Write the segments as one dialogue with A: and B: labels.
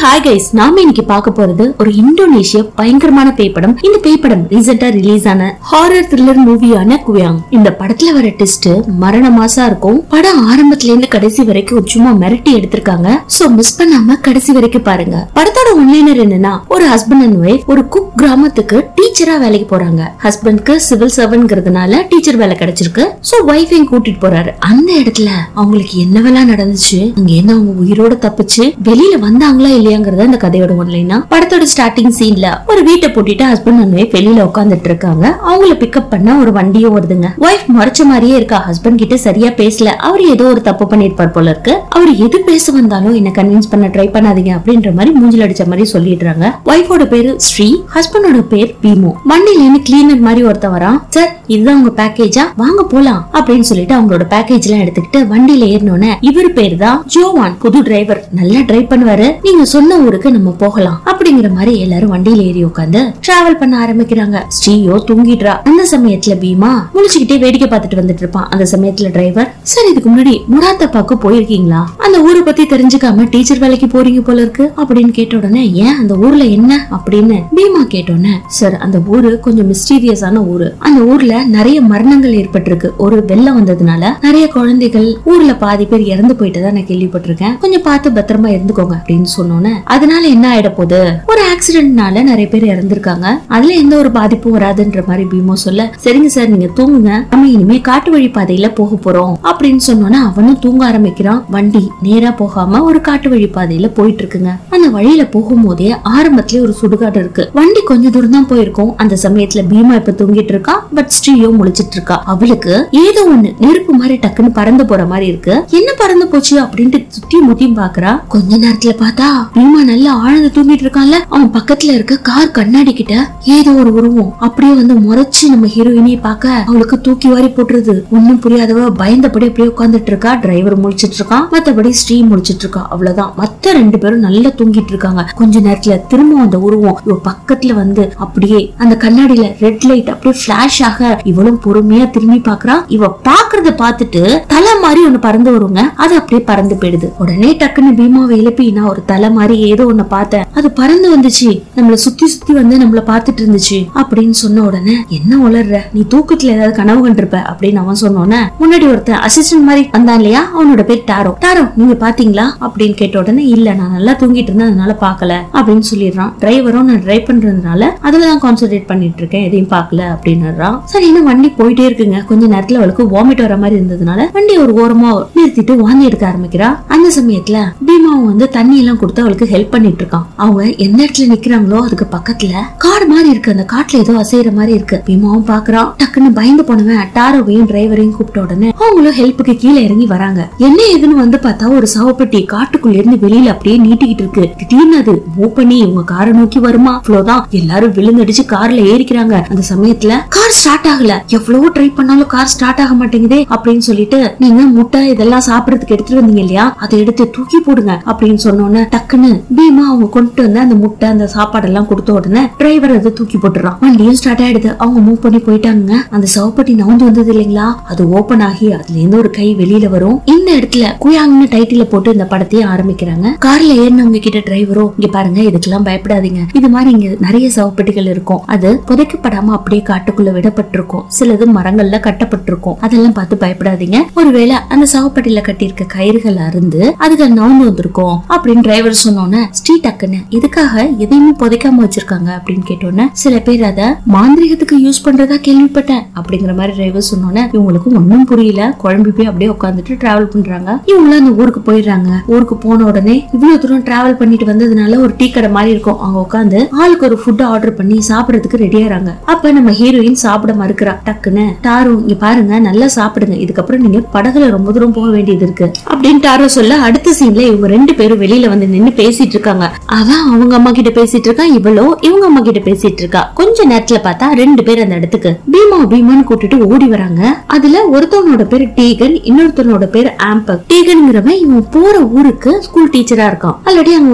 A: hi guys நாம இன்னைக்கு பார்க்க போறது ஒரு இந்தோனேஷிய பயங்கரமான பேய் படம் இந்த பேய் படம் ரீசெண்டா ரிலீஸ் ஆன ஹாரர் த்ரில்லர் மூவியான குயாங் இந்த படத்துல வர ட்விஸ்ட் மரண மாசா இருக்கும் படம் ஆரம்பத்துல இருந்து கடைசி வரைக்கும் சும்மா மிரட்டி எடுத்திருக்காங்க சோ மிஸ் பண்ணாம கடைசி வரைக்கும் பாருங்க படத்தோட ஒன்லைனர் என்னன்னா ஒரு ஹஸ்பண்ட் அண்ட் ஒய்ஃப் ஒரு குக் கிராமத்துக்கு டீச்சரா வேலைக்கு போறாங்க ஹஸ்பண்ட்க்கு சிவில் சர்வன்ட்ங்கிறதுனால டீச்சர் வேலை கிடைச்சிருக்கு சோ ஒய்ஃபையும் கூட்டிட்டு போறாரு அந்த இடத்துல அவங்களுக்கு என்னவெல்லாம் நடந்துச்சு அங்க என்ன அவங்க உயிரோட தப்பிச்சு வெளியில வந்தாங்களா இல்லையாங்கிறத அந்த கதையோட ஒன்லைனா படத்தோட ஸ்டார்டிங் சீன்ல ஒரு வீட்டை பூட்டிட்டு ஹஸ்பண்ட் அண்ட் ஒய்ஃப் வெளியில உட்காந்துட்டு இருக்காங்க அவங்கள பிக்கப் பண்ண ஒரு வண்டியும் வருதுங்க ஒய்ஃப் மறைச்ச மாதிரியே இருக்கா ஹஸ்பண்ட் கிட்ட சரியா பேசல அவர் ஏதோ ஒரு தப்பு பண்ணிருப்பார் போல இருக்கு அவர் எது பேச வந்தாலும் என்ன கன்வின்ஸ் பண்ண ட்ரை பண்ணாதீங்க அப்படின்ற மாதிரி மூஞ்சில அடிச்ச மாதிரி சொல்லிடுறாங்க ஒய்ஃபோட பேரு ஸ்ரீ ஹஸ்பண்டோட பேர் பீமோ வண்டியில இருந்து கிளீனர் மாதிரி ஒருத்தன் வரான் சார் இதுதான் உங்க பேக்கேஜா வாங்க போலாம் அப்படின்னு சொல்லிட்டு அவங்களோட பேக்கேஜ் எல்லாம் எடுத்துக்கிட்டு வண்டியில ஏறினோன்னு இவர் பேர் தான் ஜோவான் புது டிரைவர் நல்லா டிரைவ் பண்ணுவாரு நீங்க சொன்ன ஊருக்கு நம்ம போகலாம் அப்படிங்கிற மாதிரி எல்லாரும் வண்டியில ஏறி உட்காந்து டிராவல் பண்ண ஆரம்பிக்கிறாங்க ஸ்ரீயோ தூங்கிடுறா அந்த சமயத்துல பீமா முழிச்சுக்கிட்டே வேடிக்கை பார்த்துட்டு வந்துட்டு இருப்பான் அந்த சமயத்துல டிரைவர் சார் இதுக்கு முன்னாடி முராத்தப்பாக்கு போயிருக்கீங்களா அந்த ஊரை பத்தி தெரிஞ்சுக்காம டீச்சர் வேலைக்கு போறீங்க போல இருக்கு அப்படின்னு கேட்ட உடனே ஏன் அந்த ஊர்ல என்ன அப்படின்னு பீமா கேட்டோன்னே சார் அந்த ஊரு கொஞ்சம் மிஸ்டீரியஸான ஊரு அந்த ஊர்ல நிறைய மரணங்கள் ஏற்பட்டிருக்கு ஒரு வெள்ளம் வந்ததுனால நிறைய குழந்தைகள் ஊர்ல பாதி பேர் இறந்து போயிட்டதா நான் கேள்விப்பட்டிருக்கேன் கொஞ்சம் பார்த்து பத்திரமா இருந்துக்கோங்க அப்படின்னு சொன்னோன்னே அதனால என்ன ஆயிட போகுது ஒரு ஆக்சிடென்ட்னால நிறைய பேர் இறந்திருக்காங்க அதுல எந்த ஒரு பாதிப்பும் வராதுன்ற மாதிரி பீமோ சொல்ல சரிங்க சார் நீங்க தூங்குங்க நம்ம இனிமே காட்டு வழி பாதையில போக போறோம் அப்படின்னு சொன்னோன்னே அவனும் தூங்க ஆரம்பிக்கிறான் வண்டி நேரா போகாம ஒரு காட்டு வழி பாதையில போயிட்டு இருக்குங்க அந்த வழியில போகும்போதே ஆரம்பத்திலே ஒரு சுடுகாடு இருக்கு வண்டி கொஞ்ச தூரம் தான் போயிருக்கும் அந்த சமயத்துல பீமா இப்ப தூங்கிட்டு இருக்கா பட் ஸ்ரீயோ முழிச்சிட்டு இருக்கா அவளுக்கு ஏதோ ஒண்ணு நெருப்பு மாதிரி டக்குன்னு பறந்து போற மாதிரி இருக்கு என்ன பறந்து போச்சு அப்படின்ட்டு சுத்தி முத்தியும் பாக்குறா கொஞ்ச நேரத்துல பார்த்தா பீமா நல்லா ஆழ்ந்து தூங்கிட்டு இருக்கான்ல அவன் பக்கத்துல இருக்க கார் கண்ணாடி கிட்ட ஏதோ ஒரு உருவம் அப்படியே வந்து முறைச்சு நம்ம ஹீரோயினியை பார்க்க அவளுக்கு தூக்கி வாரி போட்டுருது ஒண்ணும் புரியாதவ பயந்தபடி அப்படியே உட்கார்ந்துட்டு இருக்கா டிரைவர் முழிச்சிட்டு இருக்கான் மத்தபடி ஸ்ரீ முழிச்சிட்டு இருக்கா அவ்வளவுதான் மத்த ரெண்டு பேரும் நல்லா தூங்கிட்டு இருக்காங்க கொஞ்ச நேரத்துல திரும்ப அந்த உருவம் இவ பக்கத்துல வந்து அப்படியே அந்த கண்ணாடியில ரெட் லைட் அப்படியே பிளாஷ் ஆக இவளும் பொறுமையா திரும்பி பாக்குறா இவ பாக்குறத பார்த்துட்டு தலை மாதிரி ஒண்ணு பறந்து வருங்க அது அப்படியே பறந்து போயிடுது உடனே டக்குன்னு பீமாவை எழுப்பி நான் ஒரு தலை மாதிரி ஏதோ ஒண்ணு பார்த்தேன் அது பறந்து வந்துச்சு நம்மள சுத்தி சுத்தி வந்து நம்மள பாத்துட்டு இருந்துச்சு அப்படின்னு சொன்ன உடனே என்ன உளர்ற நீ தூக்கத்துல ஏதாவது கனவு கண்டிருப்ப அப்படின்னு அவன் சொன்னோன்னே முன்னாடி ஒருத்தன் அசிஸ்டன்ட் மாதிரி வந்தான் இல்லையா அவனோட பேர் டாரோ டாரோ நீங்க பாத்தீங்களா அப்படின்னு கேட்ட உடனே இல்ல நான் நல்லா தூங்கிட்டு இருந்தேன் அதனால பாக்கல அப்படின்னு சொல்லிடுறான் டிரைவரும் நான் டிரைவ் பண்றதுனால அதுலதான் கான்சென்ட்ரேட் பண்ணிட்டு இருக்கேன் எதையும் பாக்கல அப்படின்னுறான் சரி இன்னும் வண்டி போயிட்டே இருக்குங்க கொஞ்ச நேரத்துல அவளுக்கு வாமிட் வர மாதிரி இருந்ததுனால வண்டி ஒரு ஓரமா நிறுத்திட்டு வாந்தி எடுக்க ஆரம்பிக்கிறா அந்த சமயத்துல பீமாவும் வந்து தண்ணி எல்லாம் கொடுத்து அவளுக்கு ஹெல்ப் பண்ணிட்டு இருக்கான் அவங்க எந்த இடத்துல நிக்கிறாங்களோ அதுக்கு பக்கத்துல காடு மாதிரி இருக்கு அந்த காட்டுல ஏதோ அசைற மாதிரி இருக்கு பீமாவும் பாக்குறான் டக்குன்னு பயந்து போனவன் டாரோவையும் டிரைவரையும் கூப்பிட்ட உடனே அவங்களும் ஹெல்ப்புக்கு கீழே இறங்கி வராங்க என்ன ஏதுன்னு வந்து பார்த்தா ஒரு சவப்பெட்டி காட்டுக்குள்ள இருந்து வெளியில அப்படியே நீட்டிக்கிட்டு இருக்கு திடீர்னு அது மூவ் பண்ணி இவங்க காரை நோக்கி வருமா அவ்வளவுதான் எல்லாரும் விழுந்தடிச்சு கார்ல ஏறிக்கிறாங்க அந்த சமயத்துல கார் ஸ்டார்ட் ஆகல எவ்வளவோ ட்ரை பண்ணாலும் கார் ஸ்டார்ட் ஆக மாட்டேங்குதே அப்படின்னு சொல்லிட்டு நீங்க முட்டை இதெல்லாம் சாப்பிடறதுக்கு எடுத்துட்டு வந்தீங்க இல்லையா அதை எடுத்து தூக்கி போடுங்க அப்படின்னு சொன்னோன்னே டக்குன்னு பீமா அவங்க கொண்டு வந்து அந்த முட்டை அந்த சாப்பாடெல்லாம் கொடுத்த உடனே டிரைவர் அதை தூக்கி போட்டுறான் வண்டியும் ஸ்டார்ட் ஆயிடுது அவங்க மூவ் பண்ணி போயிட்டாங்க அந்த சவப்பட்டி நவுந்து வந்தது இல்லைங்களா அது ஓபன் ஆகி அதுல இருந்து ஒரு கை வெளியில வரும் இந்த இடத்துல குயாங்னு டைட்டில போட்டு இந்த படத்தையே ஆரம்பிக்கிறாங்க கார்ல ஏறினவங்க கிட்ட டிரைவரும் இங்க பாருங்க இதுக்கெல்லாம் பயப்படாதீங்க இது மாதிரி இங்க நிறைய சவப்பெட்டிகள் இருக்கும் அது புதைக்கப்படாம அப்படியே காட்டுக்குள்ள விடப்பட்டிருக்கும் சிலது மரங்கள்ல கட்டப்பட்டிருக்கும் அதெல்லாம் பார்த்து பயப்படாதீங்க ஒருவேளை அந்த சவப்பெட்டியில கட்டியிருக்க கயிறுகள் அருந்து அதுக்கு நவுந்து வந்திருக்கும் அப்படின்னு டிரைவர் சொன்னோன்னே ஸ்ட்ரீட் டக்குன்னு இதுக்காக எதையுமே புதைக்காம வச்சிருக்காங்க அப்படின்னு கேட்டோன்னே சில பேர் அத மாந்திரிகத்துக்கு யூஸ் பண்றதா கேள்விப்பட்டேன் அப்படிங்கிற மாதிரி டிரைவர் சொன்னோன்னே இவங்களுக்கு ஒன்னும் புரியல குழம்பி போய் அப்படியே உட்காந்துட்டு டிராவல் பண்றாங்க இவங்களும் அந்த ஊருக்கு போயிடுறாங்க ஊருக்கு போன உடனே இவ்வளவு தூரம் டிராவல் பண்ணிட்டு வந்ததுனால ஒரு டீ கடை மாதிரி இருக்கும் அவங்க உட்காந்து ஆளுக்கு ஒரு ஃபுட் ஆர்டர் பண்ணி சாப்பிடறதுக்கு ரெடியாறாங்க அப்ப நம்ம ஹீரோயின் சாப்பிட மறுக்கிறா டக்குன்னு டாரு இங்க பாருங்க நல்லா சாப்பிடுங்க இதுக்கப்புறம் நீங்க படகுல ரொம்ப தூரம் போக வேண்டியது இருக்கு அப்படின்னு டாரோ சொல்ல அடுத்த சீன்ல இவங்க ரெண்டு பேரும் வெளியில வந்து நின்னு பேசிட்டு இருக்காங்க அவன் அவங்க அம்மா கிட்ட பேசிட்டு இருக்கான் இவளோ இவங்க அம்மா கிட்ட பேசிட்டு இருக்கா கொஞ்ச நேரத்துல பார்த்தா ரெண்டு பேர் அந்த இடத்துக்கு பீமா பீமான்னு கூட்டிட்டு ஓடி வராங்க அதுல ஒருத்தவனோட பேர் டீகன் இன்னொருத்தவனோட பேர் ஆம்பக் டீகன்ங்கிறவன் இவன் போற ஊருக்கு ஸ்கூல் டீச்சரா இருக்கான் ஆல்ரெடி அங்க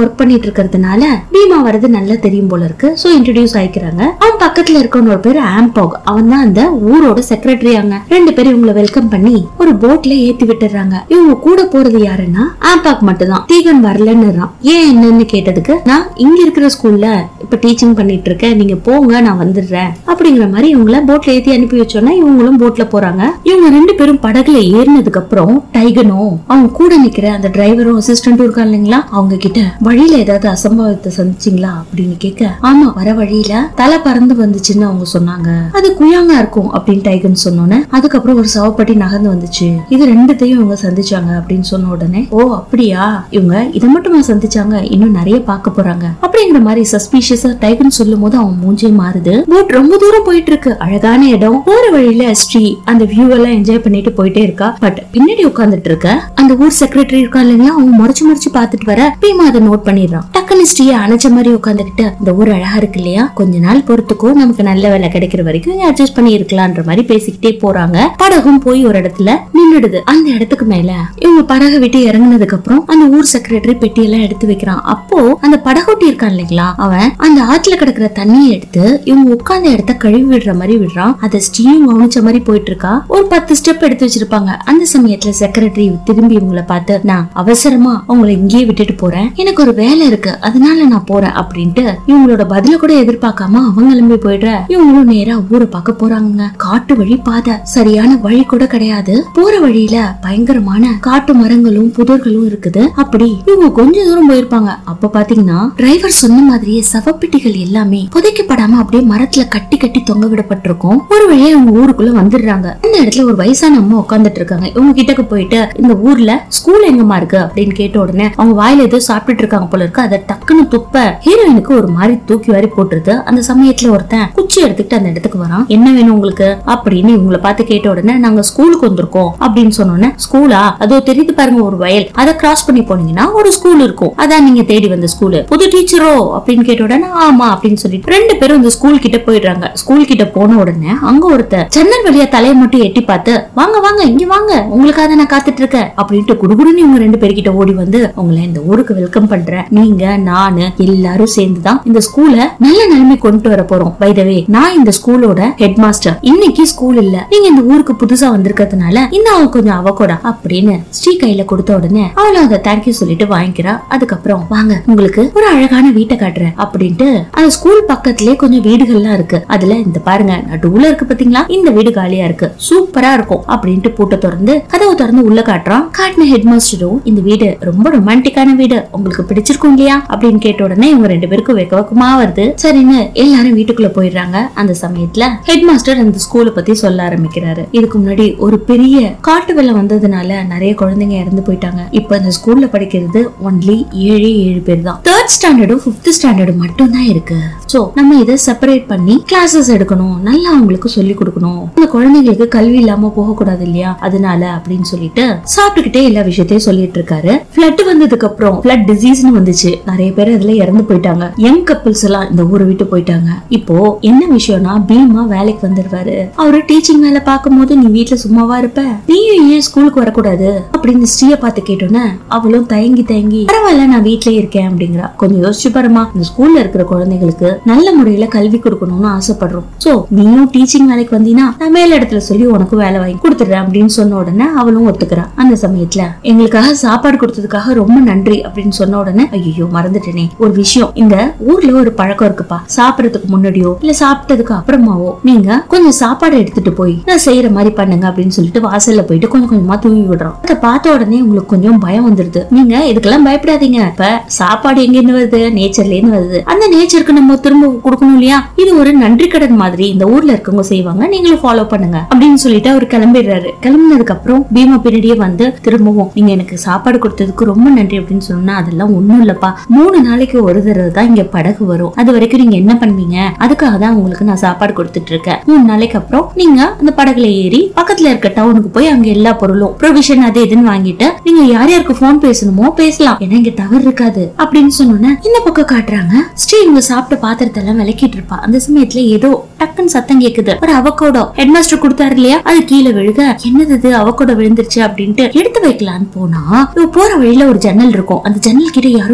A: ஒர்க் பண்ணிட்டு இருக்கிறதுனால பீமா வரது நல்லா தெரியும் போல இருக்கு சோ இன்ட்ரடியூஸ் ஆயிக்கிறாங்க அவன் பக்கத்துல இருக்கவனோட பேரு ஆம்பாக் அவன் தான் அந்த ஊரோட செக்ரட்டரி ஆங்க ரெண்டு பேரும் இவங்களை வெல்கம் பண்ணி ஒரு போட்ல ஏத்தி விட்டுறாங்க இவங்க கூட போறது யாருன்னா ஆம்பாக் மட்டும் தான் தீகன் வரலன்னு ஏன் என்னன்னு கேட்டதுக்கு நான் இங்க இருக்கிற ஸ்கூல்ல இப்ப டீச்சிங் பண்ணிட்டு இருக்கேன் நீங்க போங்க நான் வந்துடுறேன் அப்படிங்கிற மாதிரி இவங்கள போட்ல ஏத்தி அனுப்பி வச்சோன்னா இவங்களும் போட்ல போறாங்க இவங்க ரெண்டு பேரும் படகுல ஏறினதுக்கு அப்புறம் டைகனும் அவங்க கூட நிக்கிற அந்த டிரைவரும் அசிஸ்டன்டும் இருக்காங்க இல்லைங்களா அவங்க கிட்ட வழியில ஏதாவது அசம்பாவிதத்தை சந்திச்சிங்களா அப்படின்னு கேட்க ஆமா வர வழியில தலை பறந்து வந்துச்சுன்னு அவங்க சொன்னாங்க அது குயாங்கா இருக்கும் அப்படின்னு டைகன் சொன்னோன்னே அதுக்கப்புறம் ஒரு சவப்பட்டி நகர்ந்து வந்துச்சு இது ரெண்டுத்தையும் இவங்க சந்திச்சாங்க அப்படின்னு சொன்ன உடனே ஓ அப்படியா இவங்க இதை மட்டுமா சந்திச்சாங்க இன்னும் நிறைய பார்க்க போறாங்க அப்படிங்கிற மாதிரி சஸ்பீஷியஸா டைகன் சொல்லும் போது அவன் மூஞ்சே மாறுது போட் ரொம்ப தூரம் போயிட்டு இருக்கு அழகான இடம் போற வழியில ஸ்ரீ அந்த வியூ எல்லாம் என்ஜாய் பண்ணிட்டு போயிட்டே இருக்கா பட் பின்னாடி உட்கார்ந்துட்டு இருக்க அந்த ஊர் செக்ரட்டரி இருக்கா இல்லைங்களா அவன் மறைச்சு மறைச்சு பார்த்துட்டு வர பீமா அதை நோட் பண்ணிடுறான் டக்குனு ஸ்ரீயை அணைச்ச மாதிரி உட்காந்துக்கிட்டு இந்த ஊர் அழகா இருக்கு இல்லையா கொஞ்ச நாள் பொறுத்துக்கோ நமக்கு நல்ல வேலை கிடைக்கிற வரைக்கும் அட்ஜஸ்ட் பண்ணி இருக்கலாம்ன்ற மாதிரி பேசிக்கிட்டே போறாங்க படகும் போய் ஒரு இடத்துல நின்னுடுது அந்த இடத்துக்கு மேல இவங்க படகை விட்டு இறங்குனதுக்கு அப்புறம் அந்த ஊர் செக்ரட்டரி பெட்டியெல்லாம் எடுத்து வைக்கிறான் அப்போ அந்த படகோட்டி இருக்கான் இல்லைங்களா அவன் அந்த ஆத்துல கிடக்குற தண்ணியை எடுத்து இவங்க உட்கார்ந்த இடத்த கழுவி விடுற மாதிரி விடுறான் அதை ஸ்டீயும் கவனிச்ச மாதிரி போயிட்டு இருக்கா ஒரு பத்து ஸ்டெப் எடுத்து வச்சிருப்பாங்க அந்த சமயத்துல செக்ரட்டரி திரும்பி இவங்களை பார்த்து நான் அவசரமா அவங்கள இங்கேயே விட்டுட்டு போறேன் எனக்கு ஒரு வேலை இருக்கு அதனால நான் போறேன் அப்படின்ட்டு இவங்களோட பதில கூட எதிர்பார்க்காம அவங்க கிளம்பி போயிடுற இவங்களும் நேரா ஊரை பார்க்க போறாங்க காட்டு வழி பாதை சரியான வழி கூட கிடையாது போற வழியில பயங்கரமான காட்டு மரங்களும் புதர்களும் இருக்குது அப்படி இவங்க கொஞ்ச தூரம் போயிருப்பாங்க அப்ப பாத்தீங்கன்னா டிரைவர் சொன்ன மாதிரியே சவப்பெட்டிகள் எல்லாமே புதைக்கப்படாம அப்படியே மரத்துல கட்டி கட்டி தொங்க விடப்பட்டிருக்கும் ஒரு வழியா இவங்க ஊருக்குள்ள வந்துடுறாங்க இந்த இடத்துல ஒரு வயசான அம்மா உட்காந்துட்டு இருக்காங்க இவங்க கிட்டக்கு போயிட்டு இந்த ஊர்ல ஸ்கூல் எங்கம்மா இருக்கு அப்படின்னு கேட்ட உடனே அவங்க வாயில ஏதோ சாப்பிட்டுட்டு இருக்காங்க போல இருக்கு அதை டக்குன்னு துப்ப ஹீரோயினுக்கு ஒரு மாதிரி தூக்கி வாரி போட்டுருது அந்த சமயத்துல ஒருத்தன் குச்சி எடுத்துக்கிட்டு அந்த இடத்துக்கு வரான் என்ன வேணும் உங்களுக்கு அப்படின்னு இவங்கள பார்த்து கேட்ட உடனே நாங்க ஸ்கூலுக்கு வந்திருக்கோம் அப்படின்னு சொன்னோன்னே ஸ்கூலா அதோ தெரியுது பாருங்க ஒரு வயல் அதை கிராஸ் பண்ணி போனீங்கன்னா ஒரு ஸ்கூல் இருக்கும் அதான் நீங்க தேடி வந்த ஸ்கூலு புது டீச்சரோ அப்படின்னு கேட்ட உடனே ஆமா அப்படின்னு சொல்லிட்டு ரெண்டு பேரும் இந்த ஸ்கூல் கிட்ட போயிடுறாங்க ஸ்கூல் கிட்ட போன உடனே அங்க ஒருத்தர் ஜன்னல் வழியா தலையை மட்டும் எட்டி பார்த்து வாங்க வாங்க இங்க வாங்க உங்களுக்காக நான் காத்துட்டு இருக்கேன் அப்படின்ட்டு குடுகுடுன்னு இவங்க ரெண்டு பேர்கிட்ட ஓடி வந்து உங்களை இந்த ஊருக்கு வெல்கம் பண்றேன் நீங்க நானு எல்லாரும் சேர்ந்துதான் இந்த ஸ்கூல நல்ல நிலைமை கொண்டு வர போறோம் வைதவே நான் இந்த ஸ்கூலோட ஹெட் மாஸ்டர் இன்னைக்கு ஸ்கூல் இல்ல நீங்க இந்த ஊருக்கு புதுசா வந்திருக்கிறதுனால இன்னும் அவ கொஞ்சம் அவகோடா அப்படின்னு ஸ்ரீ கையில கொடுத்த உடனே அவளும் அதை தேங்க்யூ சொல்லிட்டு வாங்கிக்கிறா அதுக்கப்புறம் வாங்க உங்களுக்கு ஒரு அழகான வீட்டை காட்டுறேன் அப்படின்ட்டு அந்த ஸ்கூல் பக்கத்திலே கொஞ்சம் வீடுகள்லாம் இருக்கு அதுல இந்த பாருங்க நடுவுல இருக்கு பாத்தீங்களா இந்த வீடு காலியா இருக்கு சூப்பரா இருக்கும் அப்படின்ட்டு பூட்டை திறந்து கதவை திறந்து உள்ள காட்டுறான் காட்டின ஹெட் மாஸ்டரும் இந்த வீடு ரொம்ப ரொமான்டிக்கான வீடு உங்களுக்கு பிடிச்சிருக்கும் இல்லையா அப்படின்னு கேட்ட உடனே இவங்க ரெண்டு பேருக்கும் வெக்க வெக்கமா வருது சரின்னு எல்லாரும் வீட்டுக்குள்ள போயிடுறாங்க அந்த சமயத்துல ஹெட் மாஸ்டர் அந்த ஸ்கூலை பத்தி சொல்ல ஆரம்பிக்கிறாரு இதுக்கு முன்னாடி ஒரு பெரிய காட்டு வெள்ளம் வந்ததுனால நிறைய குழந்தைங்க இறந்து போயிட்டாங்க இப்ப இந்த ஸ்கூல்ல படிக்கிறது ஒன்லி ஏழே ஏழு பேர் தான் தேர்ட் ஸ்டாண்டர்டும் பிப்த் ஸ்டாண்டர்டும் மட்டும் தான் இருக்கு சோ நம்ம இதை செப்பரேட் பண்ணி கிளாஸஸ் எடுக்கணும் நல்லா அவங்களுக்கு சொல்லி கொடுக்கணும் இந்த குழந்தைங்களுக்கு கல்வி இல்லாம போக கூடாது இல்லையா அதனால அப்படின்னு சொல்லிட்டு சாப்பிட்டுக்கிட்டே எல்லா விஷயத்தையும் சொல்லிட்டு இருக்காரு பிளட் வந்ததுக்கு அப்புறம் பிளட் டிசீஸ்னு வந்துச்சு நிறைய பேர் அதுல இறந்து போயிட்டாங்க யங் கப்பிள்ஸ் எல்லாம் இந்த ஊரை விட்டு போயிட்டாங்க இப்போ என்ன விஷயம்னா பீமா வேலைக்கு வந்துருவாரு அவரு டீச்சிங் வேலை பார்க்கும்போது நீ வீட்ல சும்மாவா இருப்ப நீயும் ஏன் ஸ்கூலுக்கு வரக்கூடாது அப்படின்னு ஸ்ரீய பார்த்து கேட்டோன்னே அவளும் தயங்கி தயங்கி பரவாயில்ல நான் வீட்லயே இருக்கேன் அப்படிங்கிறா கொஞ்சம் யோசிச்சு பாருமா இந்த ஸ்கூல்ல இருக்கிற குழந்தைங்களுக்கு நல்ல முறையில கல்வி கொடுக்கணும்னு ஆசைப்படுறோம் சோ நீயும் டீச்சிங் வேலைக்கு வந்தீங்கன்னா நான் மேல இடத்துல சொல்லி உனக்கு வேலை வாங்கி கொடுத்துடுறேன் அப்படின்னு சொன்ன உடனே அவளும் ஒத்துக்கிறா அந்த சமயத்துல எங்களுக்காக சாப்பாடு கொடுத்ததுக்காக ரொம்ப நன்றி அப்படின்னு சொன்ன உடனே ஐயோ மறந்துட்டேனே ஒரு விஷயம் இந்த ஊர்ல ஒரு பழக்கம் இருக்குப்பா சாப்பிடறதுக்கு முன்னாடியோ இல்ல சாப்பிட்டதுக்கு அப்புறமாவோ நீங்க கொஞ்சம் சாப்பாடு எடுத்துட்டு போய் நான் செய்யற மாதிரி பண்ணுங்க அப்படின்னு சொல்லிட்டு வாசல்ல போயிட்டு கொஞ்சம் கொஞ்சமா தூவி விடுறோம் அதை பார்த்த உடனே உங்களுக்கு கொஞ்சம் பயம் வந்துருது நீங்க இதுக்கெல்லாம் பயப்படாதீங்க இப்ப சாப்பாடு எங்க இருந்து வருது நேச்சர்ல இருந்து வருது அந்த நேச்சருக்கு நம்ம திரும்ப கொடுக்கணும் இல்லையா இது ஒரு நன்றி கடன் மாதிரி இந்த ஊர்ல இருக்கவங்க செய்வாங்க நீங்களும் ஃபாலோ பண்ணுங்க அப்படின்னு சொல்லிட்டு அவர் கிளம்பிடுறாரு கிளம்பினதுக்கு அப்புறம் பீமா பின்னாடியே வந்து திரும்பவும் நீங்க எனக்கு சாப்பாடு கொடுத்ததுக்கு ரொம்ப நன்றி அப்படின்னு சொன்னா அதெல்லாம் ஒண்ணும் இல்லப்பா மூணு நாளைக்கு ஒரு தடவை தான் இங்க படகு வரும் அது வரைக்கும் நீங்க என்ன பண்ணுவீங்க அதுக்காக தான் உங்களுக்கு நான் சாப்பாடு கொடுத்துட்டு இருக்கேன் மூணு நாளைக்கு அப்புறம் நீங்க அந்த படகுல ஏறி பக்கத்துல இருக்க டவுனுக்கு போய் அங்க எல்லா பொருளும் ப்ரொவிஷன் அது இதுன்னு வாங்கிட்டு நீங்க யார் யாருக்கு போன் பேசணுமோ பேசலாம் ஏன்னா இங்க தவறு இருக்காது அப்படின்னு சொன்னோன்னே இந்த பக்கம் காட்டுறாங்க ஸ்ரீ இவங்க சாப்பிட்ட பாத்திரத்தை எல்லாம் விளக்கிட்டு இருப்பா அந்த சமயத்துல ஏதோ டக்குன்னு சத்தம் கேக்குது ஒரு அவகோடோ ஹெட் மாஸ்டர் கொடுத்தாரு இல்லையா அது கீழே விழுக என்னது இது அவகோடோ விழுந்துருச்சு அப்படின்ட்டு எடுத்து வைக்கலான்னு போனா இவ போற வழியில ஒரு ஜன்னல் இருக்கும் அந்த ஜன்னல் கிட்ட யாரும் நிக்கிற மாதிரி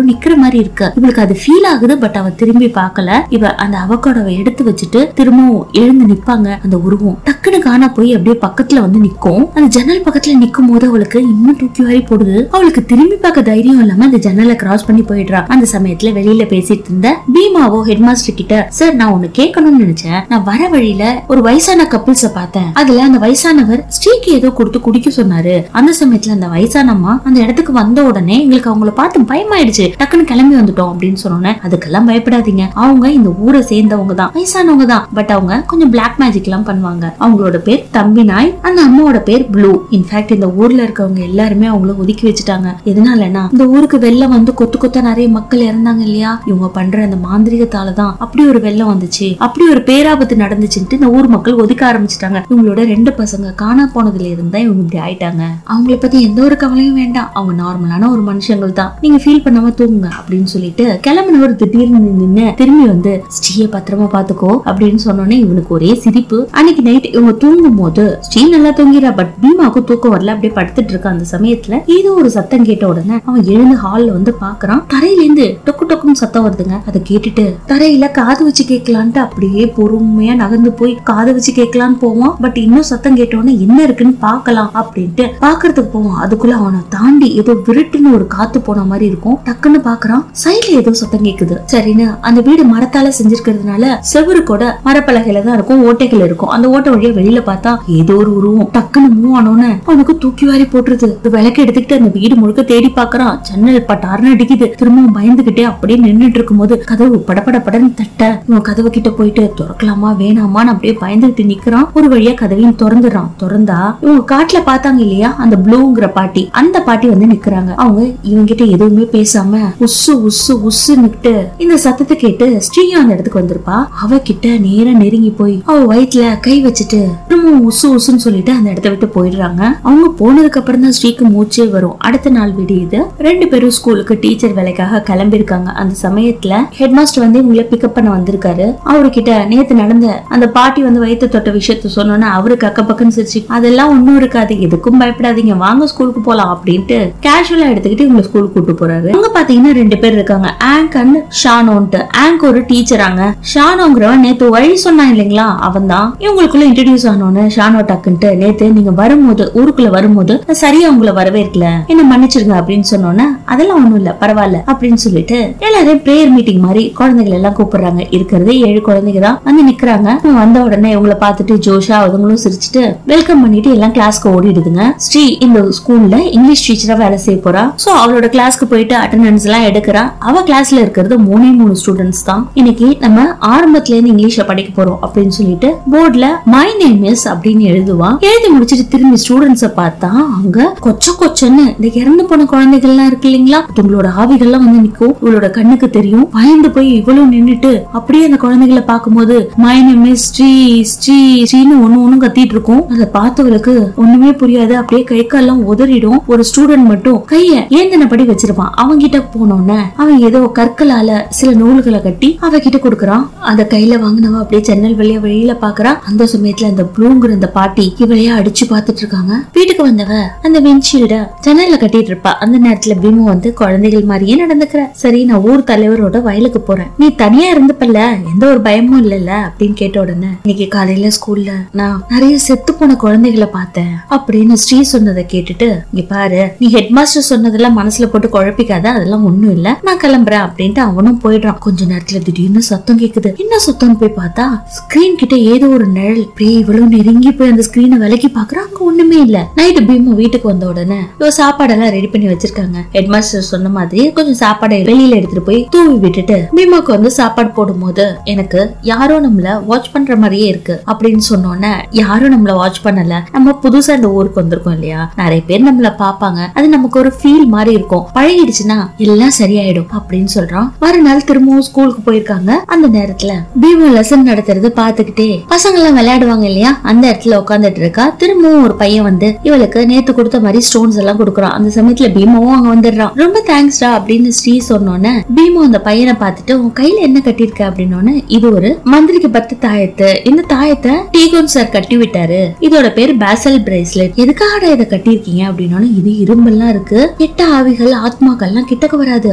A: மாதிரி இருக்கு இவளுக்கு அது ஃபீல் ஆகுது பட் அவ திரும்பி பார்க்கல இவ அந்த அவக்காடோவை எடுத்து வச்சுட்டு திரும்பவும் எழுந்து நிப்பாங்க அந்த உருவம் டக்குன்னு காணா போய் அப்படியே பக்கத்துல வந்து நிக்கும் அந்த ஜன்னல் பக்கத்துல நிக்கும் போது அவளுக்கு இன்னும் தூக்கி வாரி போடுது அவளுக்கு திரும்பி பார்க்க தைரியம் இல்லாம அந்த ஜன்னலை கிராஸ் பண்ணி போயிடுறா அந்த சமயத்துல வெளியில பேசிட்டு இருந்த பீமாவோ ஹெட் மாஸ்டர் கிட்ட சார் நான் ஒண்ணு கேட்கணும்னு நினைச்சேன் நான் வர வழியில ஒரு வயசான கப்பிள்ஸ பார்த்தேன் அதுல அந்த வயசானவர் ஸ்ரீக்கு ஏதோ கொடுத்து குடிக்க சொன்னாரு அந்த சமயத்துல அந்த வயசானம்மா அந்த இடத்துக்கு வந்த உடனே எங்களுக்கு அவங்கள பார்த்து பயமாயிடுச்சு டக்குன்னு கிளம்பி வந்துட்டோம் அப்படின்னு சொன்னோன்னே அதுக்கெல்லாம் பயப்படாதீங்க அவங்க இந்த ஊரை சேர்ந்தவங்க தான் வயசானவங்க தான் பட் அவங்க கொஞ்சம் பிளாக் மேஜிக் எல்லாம் பண்ணுவாங்க அவங்களோட பேர் தம்பி நாய் அந்த அம்மாவோட பேர் ப்ளூ இன்ஃபேக்ட் இந்த ஊர்ல இருக்கவங்க எல்லாருமே அவங்கள ஒதுக்கி வச்சுட்டாங்க எதனாலனா இந்த ஊருக்கு வெள்ளம் வந்து கொத்து கொத்த நிறைய மக்கள் இறந்தாங்க இல்லையா இவங்க பண்ற அந்த மாந்திரிகத்தால தான் அப்படி ஒரு வெள்ளம் வந்துச்சு அப்படி ஒரு பேராபத்து நடந்துச்சுன்ட்டு இந்த ஊர் மக்கள் ஒதுக்க ஆரம்பிச்சிட்டாங்க இவங்களோட ரெண்டு பசங்க காணா போனதுல இருந்தா இவங்க இப்படி ஆயிட்டாங்க அவங்கள பத்தி எந்த ஒரு கவலையும் வேண்டாம் அவங்க நார்மலான ஒரு மனுஷங்கள் தான் நீங்க ஃபீல் பண்ணாம தூங்குங்க அப்படின்னு சொல்லிட்டு கிளம்பினவர் திடீர்னு நின்னு திரும்பி வந்து ஸ்ரீய பத்திரமா பாத்துக்கோ அப்படின்னு சொன்னோன்னே இவனுக்கு ஒரே சிரிப்பு அன்னைக்கு நைட் இவங்க தூங்கும் போது ஸ்ரீ நல்லா தூங்கிறா பட் பீமாவுக்கு தூக்கம் வரல அப்படியே படுத்துட்டு இருக்க அந்த சமயத்துல ஏதோ ஒரு சத்தம் கேட்ட உடனே அவன் எழுந்து ஹால்ல வந்து பாக்குறான் தரையில இருந்து டொக்கு டொக்குன்னு சத்தம் வருதுங்க அதை கேட்டுட்டு தரையில காது வச்சு கேட்கலான்ட்டு அப்படியே பொறுமையா நகர்ந்து போய் காது வச்சு கேட்கலான்னு போவான் பட் இன்னும் சத்தம் கேட்ட உடனே என்ன இருக்குன்னு பார்க்கலாம் அப்படின்ட்டு பாக்குறதுக்கு போவான் அதுக்குள்ள அவனை தாண்டி ஏதோ விருட்டுன்னு ஒரு காத்து போன மாதிரி இருக்கும் டக்குன்னு பாக்குறான் சைடுல ஏதோ சத்தம் கேக்குது சரின்னு அந்த வீடு மரத்தால செஞ்சிருக்கிறதுனால செவுரு கூட மரப்பலகையில தான் இருக்கும் ஓட்டைகள் இருக்கும் அந்த ஓட்டை வழியா வெளியில பார்த்தா ஏதோ ஒரு உருவம் டக்குன்னு மூவ் ஆனோன்னு அவனுக்கு தூக்கி வாரி போட்டுருது ஒரு விளக்கு எடுத்துக்கிட்டு அந்த வீடு முழுக்க தேடி பாக்குறான் ஜன்னல் பட்டார்னு அடிக்குது திரும்பவும் பயந்துகிட்டே அப்படியே நின்னுட்டு இருக்கும்போது கதவு படபட படன்னு தட்ட இவன் கதவு கிட்ட போயிட்டு திறக்கலாமா வேணாமான்னு அப்படியே பயந்துகிட்டு நிக்கிறான் ஒரு வழியா கதவையும் திறந்துடுறான் திறந்தா இவங்க காட்டுல பார்த்தாங்க இல்லையா அந்த ப்ளூங்கிற பாட்டி அந்த பாட்டி வந்து நிக்கிறாங்க அவங்க இவங்கிட்ட எதுவுமே பேசாம உஸ்ஸு உஸ்ஸு உஸ்ஸு நிக்கிட்டு இந்த சத்தத்தை கேட்டு ஸ்ரீயும் அந்த இடத்துக்கு வந்திருப்பா அவ கிட்ட நேரா நெருங்கி போய் அவ வயித்துல கை வச்சுட்டு திரும்பவும் உசு உசுன்னு சொல்லிட்டு அந்த இடத்த விட்டு போயிடுறாங்க அவங்க போனதுக்கு அப்புறம் தான் ஸ்ரீக்கு மூச்சே வரும் அடுத்த நாள் விடியுது ரெண்டு பேரும் ஸ்கூலுக்கு டீச்சர் வேலைக்காக கிளம்பியிருக்காங்க அந்த சமயத்துல ஹெட் மாஸ்டர் வந்து இவங்களை பிக்கப் பண்ண வந்திருக்காரு அவர்கிட்ட நேத்து நடந்த அந்த பாட்டி வந்து வயிற்று தொட்ட விஷயத்த சொன்னோன்னே அவருக்கு அக்க பக்கம்னு சிரிச்சு அதெல்லாம் ஒண்ணும் இருக்காது எதுக்கும் பயப்படாதீங்க வாங்க ஸ்கூலுக்கு போலாம் அப்படின்ட்டு கேஷுவலா எடுத்துக்கிட்டு இவங்களை ஸ்கூலுக்கு கூட்டு போறாரு அங்க பாத்தீங்கன்னா ரெண்டு பேர் இருக்காங்க ஆங்க் அண்ட் ஷானோன்ட்டு ஆங்க் ஒரு டீச்சராங்க ஷானோங்கிறவன் நேத்து வழி சொன்னான் இல்லைங்களா அவன் தான் இவங்களுக்குள்ள இன்ட்ரடியூஸ் ஆனோன்னு ஷானோ டக்குன்ட்டு நேத்து நீங்க வரும்போது ஊருக்குள்ள வரும்போது நான் சரியா உங்களை வரவேற்கல என்ன மன்னிச்சிருங்க அப்படின்னு சொன்னோன்னே அதெல்லாம் ஒண்ணும் இல்ல பரவாயில்ல அப்படின்னு சொல்லிட்டு எல்லாரையும் பிரேயர் மீட்டிங் மாதிரி குழந்தைகள் எல்லாம் கூப்பிடுறாங்க இருக்கிறதே ஏழு குழந்தைங்க தான் வந்து நிக்கிறாங்க இவங்க வந்த உடனே இவங்கள பார்த்துட்டு ஜோஷா அவங்களும் சிரிச்சுட்டு வெல்கம் பண்ணிட்டு எல்லாம் கிளாஸ்க்கு ஓடிடுதுங்க ஸ்ரீ இந்த ஸ்கூல்ல இங்கிலீஷ் டீச்சரா வேலை செய்ய போறா சோ அவளோட கிளாஸ்க்கு போயிட்டு அட்டெண்டன்ஸ் எல்லாம் எடுக்கிறா அவ கிளாஸ்ல இருக்கிறது மூணே மூணு ஸ்டூடெண்ட்ஸ் தான் இன்னைக்கு நம்ம ஆரம்பத்துல இருந்து இங்கிலீஷ்ல படிக்க போறோம் அப்படின்னு சொல்லிட்டு போர்டுல மை நேம் இஸ் அப்படின்னு எழுதுவா எழுதி முடிச்சிட்டு திரும்பி ஸ்டூடெண்ட்ஸ பார்த்தா அங்க கொச்ச கொச்சன்னு இந்த இறந்து போன குழந்தைகள் எல்லாம் இருக்கு இல்லைங்களா உங்களோட ஆவிகள்லாம் வந்து நிக்கும் இவளோட கண்ணுக்கு தெரியும் பயந்து போய் இவளும் நின்னுட்டு அப்படியே அந்த குழந்தைகளை பார்க்கும்போது my name is Sri Sri ஸ்ரீன்னு ஒண்ணு ஒண்ணும் கத்திட்டு இருக்கும் அதை பார்த்தவளுக்கு ஒண்ணுமே புரியாது அப்படியே கை கால்லாம் உதறிடும் ஒரு ஸ்டூடெண்ட் மட்டும் கைய ஏந்தினபடி வச்சிருப்பான் அவங்க கிட்ட போனோன்னே அவன் ஏதோ கற்களால சில நூல்களை கட்டி அவகிட்ட கொடுக்கறான் அத கையில வாங்கினவ அப்படியே ஜன்னல் வழியா வெளியில பாக்குறா அந்த சமயத்துல அந்த ப்ளூங்கிற அந்த பாட்டி இவளையா அடிச்சு பார்த்துட்டு இருக்காங்க வீட்டுக்கு வந்தவ அந்த விண்ட்ஷீல்ட ஜன்னல்ல கட்டிட்டு இருப்பா அந்த நேரத்துல பீமு வந்து குழந்தைகள் மாதிரியே நடந்துக்கிற சரி நான் ஊர் தலைவரோட வயலுக்கு போறேன் நீ தனியா இருந்துப்பல்ல எந்த ஒரு பயமும் இல்லல்ல அப்படின்னு கேட்ட உடனே இன்னைக்கு காலையில ஸ்கூல்ல நான் நிறைய செத்து போன குழந்தைகளை பார்த்தேன் அப்படின்னு ஸ்ரீ சொன்னதை கேட்டுட்டு இங்க பாரு நீ ஹெட் மாஸ்டர் சொன்னதெல்லாம் மனசுல போட்டு குழப்பிக்காத அதெல்லாம் ஒண்ணும் இல்ல நான் கிளம்புறேன் அப்படின்ட்டு அவனும் போயிடுறான் கொஞ்ச நேரத்துல திடீர்னு சத்தம் கேக்குது என்ன சத்தம்னு போய் பார்த்தா ஸ்கிரீன் கிட்ட ஏதோ ஒரு நிழல் அப்படியே இவ்வளவு நெருங்கி போய் அந்த ஸ்கிரீனை விலக்கி பாக்குறான் அங்க ஒண்ணுமே இல்ல நைட்டு பீமு வீட்டுக்கு வந்த உடனே இவ சாப்பாடெல்லாம் ரெடி பண்ணி வச்சிருக்காங்க ஹெட் மாஸ்டர் சொன்ன மாதிரி கொஞ்சம் சாப்பாடை வெளியில எடுத்துட்டு போய் தூவி விட்டுட்டு பீமாக்கு வந்து சாப்பாடு போடும்போது எனக்கு யாரோ நம்மள வாட்ச் பண்ற மாதிரியே இருக்கு அப்படின்னு சொன்னோன்னே யாரும் நம்மள வாட்ச் பண்ணல நம்ம புதுசா இந்த ஊருக்கு வந்திருக்கோம் இல்லையா நிறைய பேர் நம்மள பாப்பாங்க அது நமக்கு ஒரு ஃபீல் மாதிரி இருக்கும் பழகிடுச்சுன்னா எல்லாம் சரியாயிடும் அப்படின்னு சொல்றான் மறுநாள் திரும்பவும் ஸ்கூலுக்கு போயிருக்காங்க அந்த நேரத்துல பீமு லெசன் நடத்துறது பாத்துக்கிட்டே பசங்க எல்லாம் விளையாடுவாங்க இல்லையா அந்த இடத்துல உட்காந்துட்டு இருக்கா திரும்பவும் ஒரு பையன் வந்து இவளுக்கு நேத்து கொடுத்த மாதிரி ஸ்டோன்ஸ் எல்லாம் கொடுக்குறான் அந்த சமயத்துல பீமாவும் அங்க வந்துடுறான் ரொம்ப தேங்க்ஸ்டா அப்படின்னு ஸ்ரீ சொன்னோன்னே பீமு அந்த பையனை பார்த்துட்டு உன் கையில என்ன கட்டியிருக்க அப்படின்னோன்னு இது ஒரு மந்திரிக்கப்பட்ட தாயத்து இந்த தாயத்தை டீகோன் சார் கட்டி விட்டாரு இதோட பேர் பேசல் பிரேஸ்லெட் எதுக்காக இதை கட்டியிருக்கீங்க அப்படின்னோன்னு இது இரும்பெல்லாம் இருக்கு கெட்ட ஆவிகள் ஆத்மாக்கள்லாம் கிட்டக்க வராது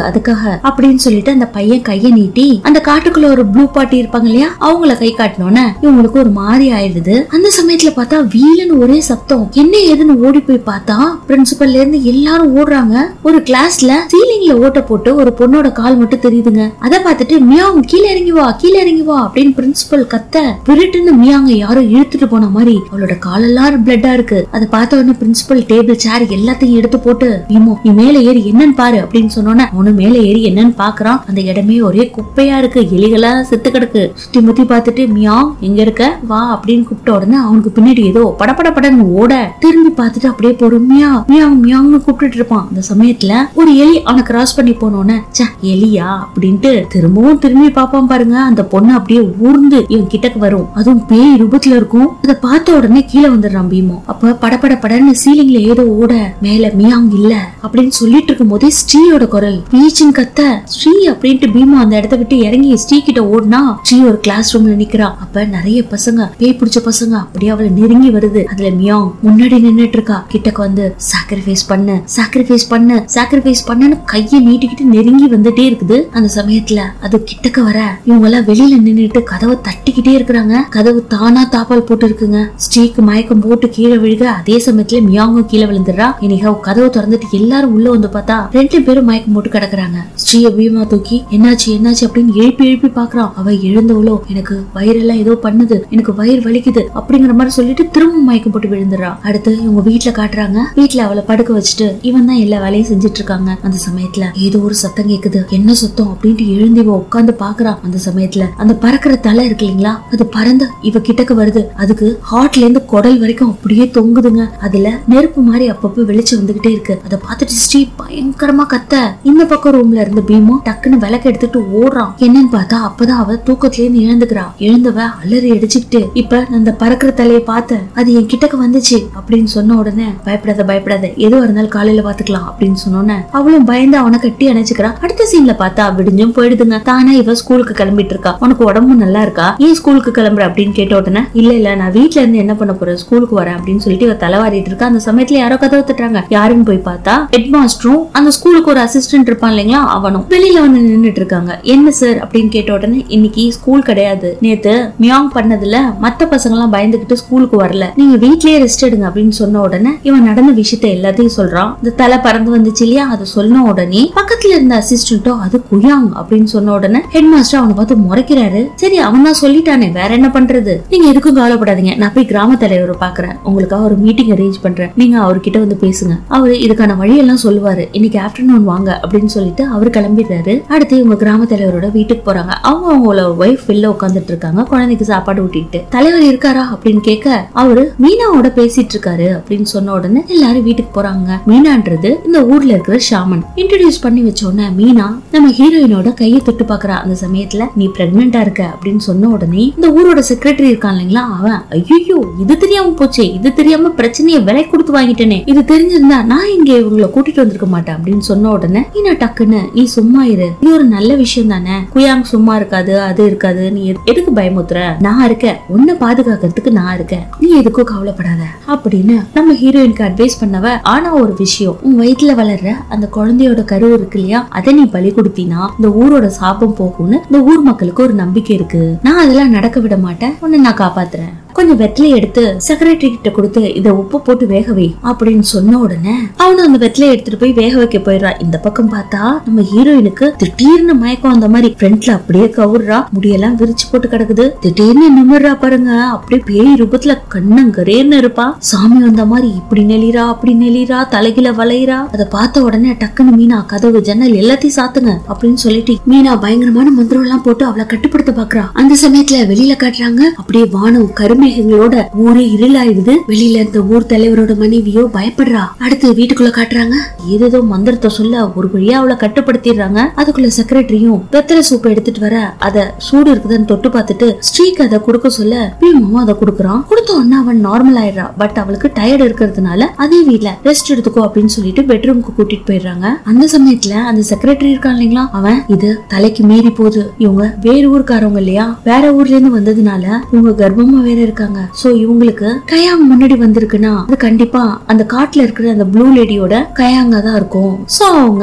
A: அதுக்காக அப்படின்னு சொல்லிட்டு அந்த பையன் கைய நீட்டி அந்த காட்டுக்குள்ள ஒரு ப்ளூ பாட்டி இருப்பாங்க இல்லையா அவங்கள கை காட்டினோன்னே இவங்களுக்கு ஒரு மாதிரி ஆயிடுது அந்த சமயத்துல பார்த்தா வீலன்னு ஒரே சத்தம் என்ன ஏதுன்னு ஓடி போய் பார்த்தா பிரின்சிபல்ல இருந்து எல்லாரும் ஓடுறாங்க ஒரு கிளாஸ்ல சீலிங்ல ஓட்ட போட்டு ஒரு பொண்ணோட கால் மட்டும் தெரியுதுங்க அத பார்த்துட்டு மியாங் கீழே இறங்கி வா கீழே இறங்கி வா அப்படின்னு பிரின்சிபல் கத்த விருட்டுன்னு மியாங்க யாரோ இழுத்துட்டு போன மாதிரி அவளோட காலெல்லாம் பிளட்டா இருக்கு அதை பார்த்த உடனே பிரின்சிபல் டேபிள் சேர் எல்லாத்தையும் எடுத்து போட்டு நீமோ நீ மேல ஏறி என்னன்னு பாரு அப்படின்னு சொன்னோன்னே அவனு மேல ஏறி என்னன்னு பாக்குறான் அந்த இடமே ஒரே குப்பையா இருக்கு எலிகளா செத்து கிடக்கு சுத்தி முத்தி பார்த்துட்டு மியாங் எங்க இருக்க வா அப்படின்னு கூப்பிட்ட உடனே அவனுக்கு பின்னாடி ஏதோ படபட படன்னு ஓட திரும்பி பார்த்துட்டு அப்படியே பொறுமையா மியாங் மியாங்னு கூப்பிட்டுட்டு இருப்பான் அந்த சமயத்துல ஒரு எலி அவனை கிராஸ் பண்ணி போனோன்னே ச்சே எலியா அப்படின்ட்டு திரும்பவும் திரும்பி பார்ப்பான் பாருங்க அந்த பொண்ணு அப்படியே ஊர்ந்து இவன் கிட்டக்கு வரும் அதுவும் பேய் ரூபத்துல இருக்கும் அதை பார்த்த உடனே கீழே வந்துடுறான் பீமோ அப்ப படபட படன்னு சீலிங்ல ஏதோ ஓட மேல மியாங் இல்ல அப்படின்னு சொல்லிட்டு இருக்கும் போதே ஸ்ரீயோட குரல் பீச்சின் கத்த ஸ்ரீ அப்படின்ட்டு பீமோ அந்த இடத்த விட்டு இறங்கி ஸ்ரீ கிட்ட ஓடுனா ஸ்ரீ ஒரு கிளாஸ் ரூம்ல நிக்கிறா அப்ப நிறைய பசங்க பேய் பிடிச்ச பசங்க அப்படியே அவளை நெருங்கி வருது அதுல மியாங் முன்னாடி நின்னுட்டு இருக்கா கிட்டக்கு வந்து சாக்ரிஃபைஸ் பண்ணு சாக்ரிஃபைஸ் பண்ணு சாக்ரிஃபைஸ் பண்ணுன்னு கையை நீட்டிக்கிட்டு நெருங்கி வந்துட்டே இருக்குது அந்த சமயத்துல அது கிட்டக்க வர இவங்க எல்லாம் வெளியில நின்னுட்டு கதவை தட்டிக்கிட்டே இருக்கிறாங்க கதவு தானா தாப்பால் போட்டு இருக்குங்க ஸ்ரீக்கு மயக்கம் போட்டு கீழே விழுக அதே சமயத்துல மியாங்கும் கீழே விழுந்துடுறா இன்னைக்கு கதவை திறந்துட்டு எல்லாரும் உள்ள வந்து பார்த்தா ரெண்டு பேரும் மயக்கம் போட்டு கிடக்குறாங்க ஸ்ரீய பீமா தூக்கி என்னாச்சு என்னாச்சு அப்படின்னு எழுப்பி எழுப்பி பாக்குறான் அவ எழுந்தவளோ எனக்கு வயிறெல்லாம் ஏதோ பண்ணுது எனக்கு வயிறு வலிக்குது அப்படிங்கிற மாதிரி சொல்லிட்டு திரும்ப மயக்கம் போட்டு விழுந்துடுறா அடுத்து இவங்க வீட்ல காட்டுறாங்க வீட்ல அவளை படுக்க வச்சுட்டு இவன் தான் எல்லா வேலையும் செஞ்சுட்டு இருக்காங்க அந்த சமயத்துல ஏதோ ஒரு சத்தம் கேக்குது என்ன சத்தம் அப்படின்ட்டு எழுந்து இவ உட்காந்து பாக்குறான் அந்த சமயத்துல அந்த பறக்கிற தலை இருக்கு இல்லைங்களா அது பறந்து இவ கிட்டக்கு வருது அதுக்கு ஹார்ட்ல இருந்து குடல் வரைக்கும் அப்படியே தொங்குதுங்க அதுல நெருப்பு மாதிரி அப்பப்போ வெளிச்சம் வந்துகிட்டே இருக்கு அதை பார்த்துட்டு ஸ்ரீ பயங்கரமா கத்த இந்த பக்கம் ரூம்ல இருந்து பீமோ டக்குன்னு விளக்கு எடுத்துட்டு ஓடுறான் என்னன்னு பார்த்தா அப்பதான் அவ தூக்கத்துல இருந்து எழுந்துக்கிறா எழுந்தவ அலறி அடிச்சுக்கிட்டு இப்ப நான் அந்த பறக்கிற தலையை பார்த்தேன் அது என் கிட்டக்கு வந்துச்சு அப்படின்னு சொன்ன உடனே பயப்படாத பயப்படாத எதுவா இருந்தாலும் காலையில பாத்துக்கலாம் அப்படின்னு சொன்னோன்னே அவளும் பயந்து அவனை கட்டி அணைச்சுக்கிறா அடுத்த சீன்ல பார்த்தா விடிஞ்சும் போயிடுதுங்க தானே இவ ஸ்கூலுக்கு கிளம்பிட்டு இருக்கா உனக்கு உடம்பு நல்லா இருக்கா ஏன் ஸ்கூலுக்கு கிளம்புற அப்படின்னு கேட்ட உடனே இல்ல இல்ல நான் வீட்ல இருந்து என்ன பண்ண போறேன் ஸ்கூலுக்கு வரேன் அப்படின்னு சொல்லிட்டு இவ தலைவாரிட்டு இருக்கா அந்த சமயத்துல யாரோ கதவு தட்டுறாங்க யாருன்னு போய் பார்த்தா ஹெட் மாஸ்டரும் அந்த ஸ்கூலுக்கு ஒரு அசிஸ்டன்ட் இருப்பான் இல்லைங்களா அவனும் வெளியில வந்து நின்னுட்டு இருக்காங்க என்ன சார் அப்படின்னு கேட்ட உடனே இன்னைக்கு ஸ்கூல் கிடையாது நேத்து மியாங் பண்ணதுல மத்த பசங்க எல்லாம் பயந்துகிட்டு ஸ்கூலுக்கு வரல நீங்க வீட்லயே ரெஸ்ட் எடுங்க அப்படின்னு சொன்ன உடனே இவன் நடந்த விஷயத்த எல்லாத்தையும் சொல்றான் இந்த தலை பறந்து வந்துச்சு இல்லையா அதை சொன்ன உடனே பக்கத்துல இருந்த அசிஸ்டன்ட்டோ அது குயாங் அப்படின்னு சொன்ன உடனே ஹெட் மாஸ்டர் அவனை பார்த்து முறைக்கிறாரு சரி அவன் தான் சொல்லிட்டானே வேற என்ன பண்றது நீங்க எதுக்கும் கவலைப்படாதீங்க நான் போய் கிராம தலைவரை பாக்குறேன் உங்களுக்காக ஒரு மீட்டிங் அரேஞ்ச் பண்றேன் நீங்க அவர்கிட்ட வந்து பேசுங்க அவரு இதுக்கான வழியெல்லாம் சொல்லுவாரு இன்னைக்கு ஆஃப்டர்நூன் வாங்க அப்படின்னு சொல்லிட்டு அவர் கிளம்பிடுறாரு அடுத்து இவங்க கிராம தலைவரோட வீட்டுக்கு போறாங்க அவங்க அவங்களோட ஒய்ஃப் வெளில உட்காந்துட்டு இருக்காங்க குழந்தைக்கு சாப்பாடு ஊட்டிட்டு தலைவர் இருக்காரா அப்படின்னு கேட்க அவரு மீனாவோட பேசிட்டு இருக்காரு அப்படின்னு சொன்ன உடனே எல்லாரும் வீட்டுக்கு போறாங்க மீனான்றது இந்த ஊர்ல இருக்கிற ஷாமன் இன்ட்ரடியூஸ் பண்ணி வச்ச உடனே மீனா நம்ம ஹீரோயினோட கையை தொட்டு பாக்குறா அந்த சமயத்துல நீ பிரெக்னெண்டா இருக்க அப்படின்னு சொன்ன உடனே இந்த ஊரோட செக்ரட்டரி இருக்கான் இல்லைங்களா அவன் ஐயோ இது தெரியாம போச்சே இது தெரியாம பிரச்சனையை விலை கொடுத்து வாங்கிட்டேனே இது தெரிஞ்சிருந்தா நான் இங்க இவங்களை கூட்டிட்டு வந்திருக்க மாட்டேன் அப்படின்னு சொன்ன உடனே மீனா டக்குன்னு நீ சும்மா இரு இது ஒரு நல்ல விஷயம் தானே குயாங் சும்மா இருக்காது அது இருக்காது நீ எது- எதுக்கு பயமுத்துற நான் இருக்கேன் உன்னை பாதுகாக்கிறதுக்கு நான் இருக்கேன் நீ எதுக்கும் கவலைப்படாத அப்படின்னு நம்ம ஹீரோயினுக்கு அட்வைஸ் பண்ணவ ஆனா ஒரு விஷயம் உன் வயித்துல வளர்ற அந்த குழந்தையோட கரு இருக்கு இல்லையா அதை நீ பலி கொடுத்தீனா இந்த ஊரோட சாபம் போகும்னு இந்த ஊர் மக்களுக்கு ஒரு நம்பிக்கை இருக்கு நான் அதெல்லாம் நடக்க விட மாட்டேன் உன்னை நான் காப்பாத்துறேன் கொஞ்சம் வெத்தலை எடுத்து செக்ரட்டரி கிட்ட கொடுத்து இத உப்பு போட்டு வேக வை அப்படின்னு சொன்ன உடனே அவனும் அந்த வெத்தலையை எடுத்துட்டு போய் வேக வைக்க போயிடுறான் இந்த பக்கம் பார்த்தா நம்ம ஹீரோயினுக்கு திடீர்னு மயக்கம் அந்த மாதிரி ஃப்ரண்ட்ல அப்படியே கவுர்றா முடியெல்லாம் விரிச்சு போட்டு கிடக்குது திடீர்னு நிமிர்றா பாருங்க அப்படியே பேய் ரூபத்துல கண்ணங்கரேன்னு இருப்பா சாமி வந்த மாதிரி இப்படி நெளிரா அப்படி நெளிரா தலைகில வளையிறா அதை பார்த்த உடனே டக்குன்னு மீனா கதவு ஜன்னல் எல்லாத்தையும் சாத்துங்க அப்படின்னு சொல்லிட்டு மீனா பயங்கரமான மந்திரம் எல்லாம் போட்டு அவளை கட்டுப்படுத்த பாக்குறா அந்த சமயத்துல வெளியில காட்டுறாங்க அப்படியே வானம் கருமேகங்களோட ஊரே இருளாயிடுது வெளியில இருந்த ஊர் தலைவரோட மனைவியோ பயப்படுறா அடுத்து வீட்டுக்குள்ள காட்டுறாங்க ஏதேதோ மந்திரத்தை சொல்ல ஒரு வழியா அவளை கட்டுப்படுத்திடுறாங்க அதுக்குள்ள செக்ரட்டரியும் வெத்தலை சூப்பை எடுத்துட்டு வர அத சூடு இருக்குதுன்னு தொட்டு பார்த்துட்டு ஸ்ரீக்கு அதை கொடுக்க சொல்ல பீமாவும் அதை கொடுக்குறான் கொடுத்த உடனே அவன் நார்மல் ஆயிடுறா பட் அவளுக்கு டயர்ட் இருக்கிறதுனால அதே வீட்ல ரெஸ்ட் எடுத்துக்கோ அப்படின்னு சொல்லிட்டு பெட்ரூம்க்கு கூட்டிட்டு போயிடுறாங்க அந்த சமயத்துல அந்த செக்ரட்டரி இருக்கான் இல்லைங்களா அவன் இது தலைக்கு மீறி போகுது இவங்க வேற ஊருக்காரவங்க இல்லையா வேற ஊர்ல இருந்து வந்ததுனால இவங்க கர்ப்பமா வேற இருக்காங்க சோ இவங்களுக்கு கயாங் முன்னாடி வந்திருக்குன்னா அது கண்டிப்பா அந்த காட்டுல இருக்கிற அந்த ப்ளூ லேடியோட கயாங்கா தான் இருக்கும் சோ அவங்க ஸ்ரீ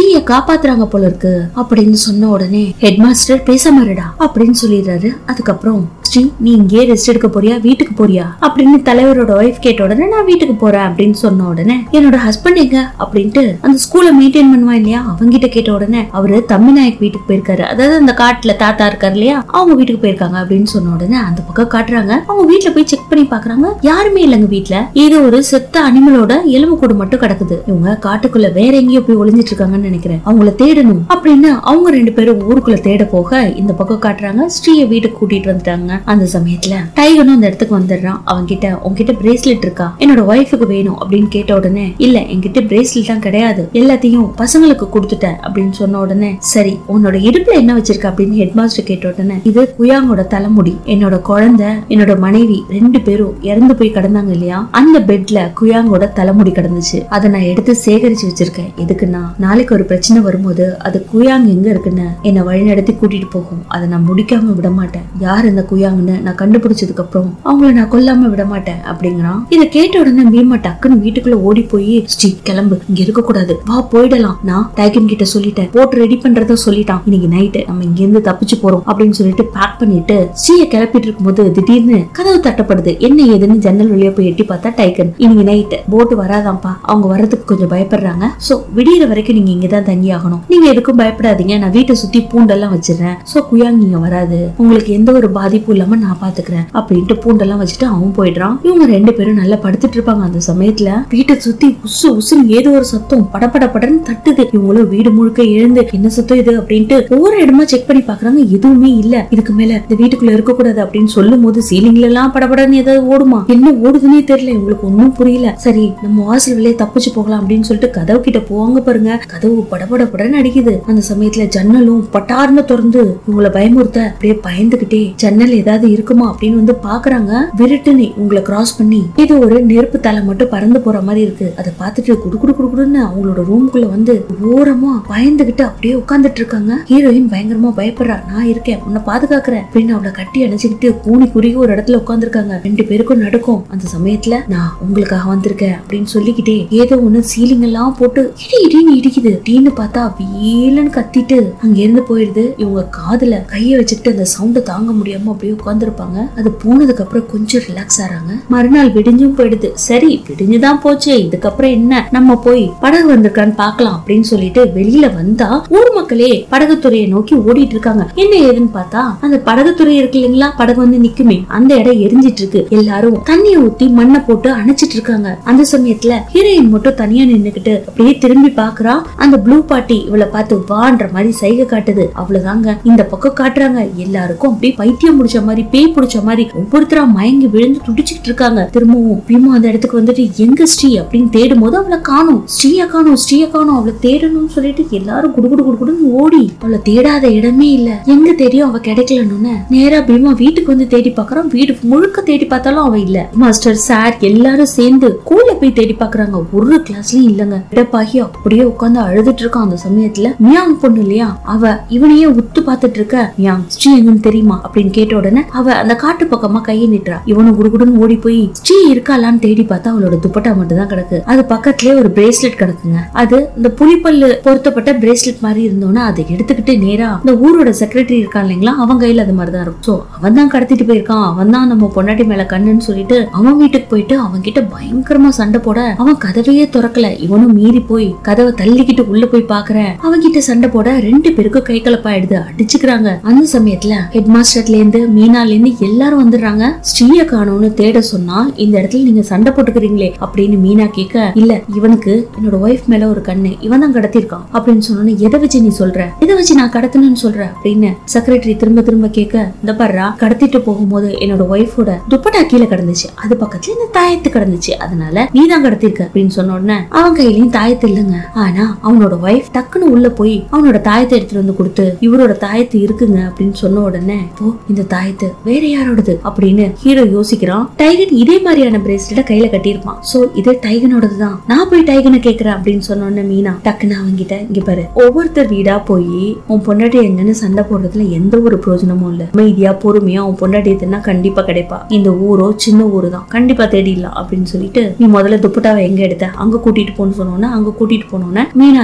A: ஸ்ரீய காப்பாத்துறாங்க போல இருக்கு அப்படின்னு சொன்ன உடனே ஹெட் மாஸ்டர் பேசாம இருடா அப்படின்னு சொல்லிடுறாரு அதுக்கப்புறம் ஸ்ரீ நீ இங்கேயே ரெஸ்ட் எடுக்க போறியா வீட்டுக்கு போறியா அப்படின்னு தலைவரோட ஒய்ஃப் கேட்ட உடனே நான் வீட்டுக்கு போறேன் அப்படின்னு சொன்ன உடனே என்னோட ஹஸ்பண்ட் எங்க அப்படின்ட்டு அந்த ஸ்கூலை மெயின்டைன் பண்ணுவான் இல்லையா அவங்கிட்ட கேட்ட உடனே அவரு தம்பிநாயக் வீட்டுக்கு போயிருக்காரு அதாவது அந்த காட்டுல தாத்தா இருக்காரு இல்லையா அவங்க வீட்டுக்கு போயிருக்காங்க அப்படின்னு சொன்ன உடனே அந்த பக்கம் காட்டுறாங்க அவங்க வீட்டுல போய் செக் பண்ணி பாக்குறாங்க யாருமே இல்லைங்க வீட்டுல ஏதோ ஒரு செத்த அனிமலோட எலும்பு கூடு மட்டும் கிடக்குது இவங்க காட்டுக்குள்ள வேற எங்கேயோ போய் ஒளிஞ்சிட்டு இருக்காங்கன்னு நினைக்கிறேன் அவங்கள தேடணும் அப்படின்னு அவங்க ரெண்டு பேரும் ஊருக்குள்ள தேட போக இந்த பக்கம் காட்டுறாங்க ஸ்ரீய வீட்டுக்கு கூட்டிட்டு வந்துட்டாங்க அந்த சமயத்துல டைகனும் அந்த இடத்துக்கு வந்துடுறான் அவங்க கிட்ட உங்ககிட்ட பிரேஸ்லெட் இருக்கா என்னோட ஒய்ஃபுக்கு வேணும் அப்படின்னு கேட்ட உடனே இல்ல என்கிட்ட பிரேஸ்லெட் தான் கிடையாது எல்லாத்தையும் பசங்களுக்கு கொடுத்துட்டேன் அப்படின்னு சொன்ன உடனே சரி உன்னோட இடுப்புல என்ன வச்சிருக்க அப்படின்னு ஹெட் மாஸ்டர் கேட்ட உடனே இது குயாங்கோட தலைமுடி என்னோட குழந்தை என்னோட மனைவி ரெண்டு பேரும் இறந்து போய் கிடந்தாங்க இல்லையா அந்த பெட்ல குயாங்கோட தலைமுடி கிடந்துச்சு அதை நான் எடுத்து சேகரிச்சு வச்சிருக்கேன் எதுக்குன்னா நாளைக்கு ஒரு பிரச்சனை வரும்போது அது குயாங் எங்க இருக்குன்னு என்னை வழிநடத்தி கூட்டிட்டு போகும் அதை நான் முடிக்காம விட மாட்டேன் யார் இந்த குயாங்னு நான் கண்டுபிடிச்சதுக்கு அப்புறம் அவங்கள நான் கொல்லாம விட மாட்டேன் அப்படிங்கிறான் இதை கேட்ட உடனே பீமா டக்குன்னு வீட்டுக்குள்ள ஓடி போய் ஸ்ரீ கிளம்பு இங்க இருக்க கூடாது வா போயிடலாம் நான் டைகன் கிட்ட சொல்லிட்டேன் போட்டு ரெடி பண்றத சொல்லிட்டான் இன்னைக்கு நைட்டு நம்ம இங்க இருந்து தப்பிச்சு போறோம் அப்படின்னு சொல்லிட்டு பேக் பண்ணிட்டு ஸ்ரீய கிளப்பிட்டு இருக்கும்போது திடீர்னு கதவு தட்டப்படுது என்ன ஏதுன்னு ஜன்னல் வழியா போய் எட்டி பார்த்தா டைகன் இன்னைக்கு நைட்டு போட்டு வராதாம்ப்பா அவங்க வர்றதுக்கு கொஞ்சம் பயப்படுறாங்க சோ விடியற வரைக்கும் நீங்க இங்கதான் தங்கி ஆகணும் நீங்க எதுக்கும் பயப்படாதீங்க நான் வீட்டை சுத்தி பூண்டெல்லாம் வச்சிடுறேன் சோ குயாங் நீங்க வராது உங்களுக்கு எந்த ஒரு பாதிப்பும் இல்லாம நான் பாத்துக்கிறேன் அப்படின்ட்டு பூண்டெல்லாம் வச்சுட்டு அவன் போயிடுறான் இவங்க ரெண்டு பேரும் நல்லா படுத்துட்டு இருப்பாங்க அந்த சமயத்துல வீட்டை சுத்தி உசு உசுன்னு ஏதோ ஒரு சத்தம் படபட படன்னு தட்டுது இவங்களும் வீடு முழுக்க எழுந்து என்ன சத்தம் இது அப்படின்ட்டு ஒவ்வொரு இடமா செக் பண்ணி பாக்குறாங்க எதுவுமே இல்ல இதுக்கு மேல இந்த வீட்டுக்குள்ள இருக்க கூடாது அப்படின்னு சொல்லும் போது சீலிங்ல எல்லாம் படபடன்னு ஏதாவது ஓடுமா என்ன ஓடுதுன்னே தெரியல இவங்களுக்கு ஒன்னும் புரியல சரி நம்ம வாசல் வெளியே தப்பிச்சு போகலாம் அப்படின்னு சொல்லிட்டு கதவு கிட்ட போவாங்க பாருங்க கதவு படபட படன்னு அடிக்குது அந்த சமயத்துல ஜன்னலும் பட்டார்னு திறந்து இவங்கள பயமுறுத்த அப்படியே பயந்துகிட்டே ஜன்னல் ஏதாவது இருக்குமா அப்படின்னு வந்து பாக்குறாங்க விருட்டுன்னு உங்களை கிராஸ் பண்ணி இது ஒரு நெருப்பு தலை மட்டும் பறந்து போற மாதிரி இருக்கு அதை பார்த்துட்டு குடு குடு குடு குடுன்னு அவங்களோட ரூம்குள்ள வந்து ஓரமா பயந்துகிட்டு அப்படியே உட்கார்ந்துட்டு இருக்காங்க ஹீரோயின் பயங்கரமா பயப்படுறா நான் இருக்கேன் உன்னை பாதுகாக்கிறேன் அப்படின்னு அவளை கட்டி அணைச்சுக்கிட்டு கூனி குறுகி ஒரு இடத்துல உட்கார்ந்துருக்காங்க ரெண்டு பேருக்கும் நடக்கும் அந்த சமயத்துல நான் உங்களுக்காக வந்திருக்கேன் அப்படின்னு சொல்லிக்கிட்டே ஏதோ ஒண்ணு சீலிங் எல்லாம் போட்டு இடி இடின்னு இடிக்குது அப்படின்னு பார்த்தா வீலன்னு கத்திட்டு அங்க இருந்து போயிடுது இவங்க காதுல கைய வச்சுக்கிட்டு அந்த சவுண்ட தாங்க முடியாம அப்படியே உட்கார்ந்துருப்பாங்க அது போனதுக்கு அப்புறம் கொஞ்சம் ரிலாக்ஸ் ஆறாங்க மறுநாள் விடிஞ்சும் போயிடுது சரி விடிஞ்சுதான் போச்சே இதுக்கப்புறம் என்ன நம்ம போய் படகு வந்திருக்கான்னு பார்க்கலாம் அப்படின்னு சொல்லிட்டு வெளியில வந்தா ஊர் மக்களே படகுத்துறையை நோக்கி ஓடிட்டு இருக்காங்க என்ன ஏதுன்னு பார்த்தா அந்த படகுத்துறை இருக்கு இல்லைங்களா படகு வந்து நிக்குமே அந்த இடம் எரிஞ்சிட்டு இருக்கு எல்லாரும் தண்ணிய ஊத்தி மண்ணை போட்டு அணைச்சிட்டு இருக்காங்க அந்த சமயத்துல ஹீரோயின் மட்டும் தனியா நின்னுக்கிட்டு அப்படியே திரும்பி பாக்குறா அந்த ப்ளூ பாட்டி இவளை பார்த்து வான்ற மாதிரி சைகை காட்டுது அவ்வளவுதாங்க இந்த பக்கம் காட்டுறாங்க எல்லாருக்கும் அப்படியே பைத்தியம் முடிச்ச மாதிரி பேய் பிடிச்ச மாதிரி ஒவ்வொருத்தரா மயங்கி விழுந்து துடிச்சுக்கிட்டு இருக்காங்க திரும்பவும் பீமா அந்த இடத்துக்கு வந்துட்டு எங்க ஸ்ரீ அப்படின்னு தேடும் போது அவளை காணும் ஸ்ரீயா காணும் ஸ்ரீயா காணும் அவளை தேடணும்னு சொல்லிட்டு எல்லாரும் குடுகுடு குடுகுடுன்னு ஓடி அவளை தேடாத இடமே இல்ல எங்க தெரியும் அவ கிடைக்கலன்னு நேரா பீமா வீட்டுக்கு வந்து தேடி பாக்குறான் வீடு முழுக்க தேடி பார்த்தாலும் அவ இல்ல மாஸ்டர் சார் எல்லாரும் சேர்ந்து ஸ்கூல்ல போய் தேடி பாக்குறாங்க ஒரு கிளாஸ்லயும் இல்லங்க இடப்பாகி அப்படியே உட்கார்ந்து அழுதுட்டு இருக்கான் அந்த சமயத்துல மியாங் பொண்ணு இல்லையா அவ இவனையே உத்து பார்த்துட்டு இருக்க மியாங் ஸ்ரீ எங்கன்னு தெரியுமா அப்படின்னு கேட்ட உடனே அவ அந்த காட்டு பக்கமா கையை நீட்டுறா இவனும் குடுகுடுன்னு ஓடி போய் ஸ்ரீ இருக்காளான்னு தேடி பார்த்தா அவளோட துப்பட்டா மட்டும் தான் கிடக்கு அது பக்கத்துலயே ஒரு பிரேஸ்லெட் கிடக்குங்க அது இந்த புலிப்பல்லு பொருத்தப்பட்ட பிரேஸ்லெட் மாதிரி இருந்தோன்னா அதை எடுத்துக்கிட்டு நேரா இந்த ஊரோட செக்ரட்டரி இருக்கான் இல்லைங்களா அவன் கையில அது மாதிரி தான் இருக்கும் சோ அவன் தான் கடத்திட்டு போயிருக்கான் அவன் தான் நம்ம பொண்டாட்டி மேல கண்ணுன்னு சொல்லிட்டு அவன் வீட்டுக்கு போயிட்டு அவன் கிட்ட பயங்கரமா சண்டை போட அவன் கதவையே திறக்கல இவனும் மீறி போய் கதவை தள்ளிக்கிட்டு உள்ள போய் பாக்குறேன் அவன் கிட்ட சண்டை போட ரெண்டு பேருக்கும் கை கலப்பாயிடுது அடிச்சுக்கிறாங்க அந்த சமயத்துல ஹெட் மாஸ்டர்ல இருந்து மீனால இருந்து எல்லாரும் வந்துடுறாங்க ஸ்ரீய காணோம்னு தேட சொன்னா இந்த இடத்துல நீங்க சண்டை போட்டுக்கிறீங்களே அப்படின்னு மீனா கேட்க இல்ல இவனுக்கு என்னோட ஒய்ஃப் மேல ஒரு கண்ணு இவன் தான் கடத்திருக்கான் அப்படின்னு சொன்னோன்னு எதை வச்சு நீ சொல்ற எதை வச்சு நான் கடத்தணும்னு சொல்ற அப்படின்னு செக்ரட்டரி திரும்ப திரும்ப கேட்க இந்த பாருடா கடத்திட்டு போகும்போது என்னோட ஒய்ஃபோட துப்பட்டா கீழே கிடந்துச்சு அது பக்கத்துல இந்த தாயத்து கிடந்துச்சு அதனால நீ தான் கடத்திருக்க அப்படின்னு சொன்ன உடனே அவன் கையிலயும் தாயத்து இல்லைங்க ஆனா அவனோட ஒய்ஃப் டக்குன்னு உள்ள போய் அவனோட தாயத்தை எடுத்துட்டு வந்து கொடுத்து இவரோட தாயத்து இருக்குங்க அப்படின்னு சொன்ன உடனே இப்போ இந்த தாயத்து வேற யாரோடது அப்படின்னு ஹீரோ யோசிக்கிறான் டைகன் இதே மாதிரியான பிரேஸ்லெட்ட கையில கட்டியிருப்பான் சோ இது டைகனோடது தான் நான் போய் டைகனை கேக்குறேன் அப்படின்னு சொன்ன உடனே மீனா டக்குன்னு அவங்கிட்ட இங்க பாரு ஒவ்வொருத்தர் வீடா போய் உன் பொண்டாட்டி எங்கன்னு சண்டை போடுறதுல எந்த ஒரு பிரயோஜனமும் இல்ல அமைதியா பொறுமையா உன் பொண்டாட்டி எதுனா கண்டிப்பா கிடைப்பா இந்த ஊரோ சின்ன ஊரு தான் கண்டிப்பா தேடிடலாம் அப்படின்னு சொல்லிட்டு நீ முதல்ல துப்பட்டாவை எங்க எடுத்த அங்க கூட்டிட்டு போன்னு சொன்னோன்னே அங்க கூட்டிட்டு போனோன்னே மீனா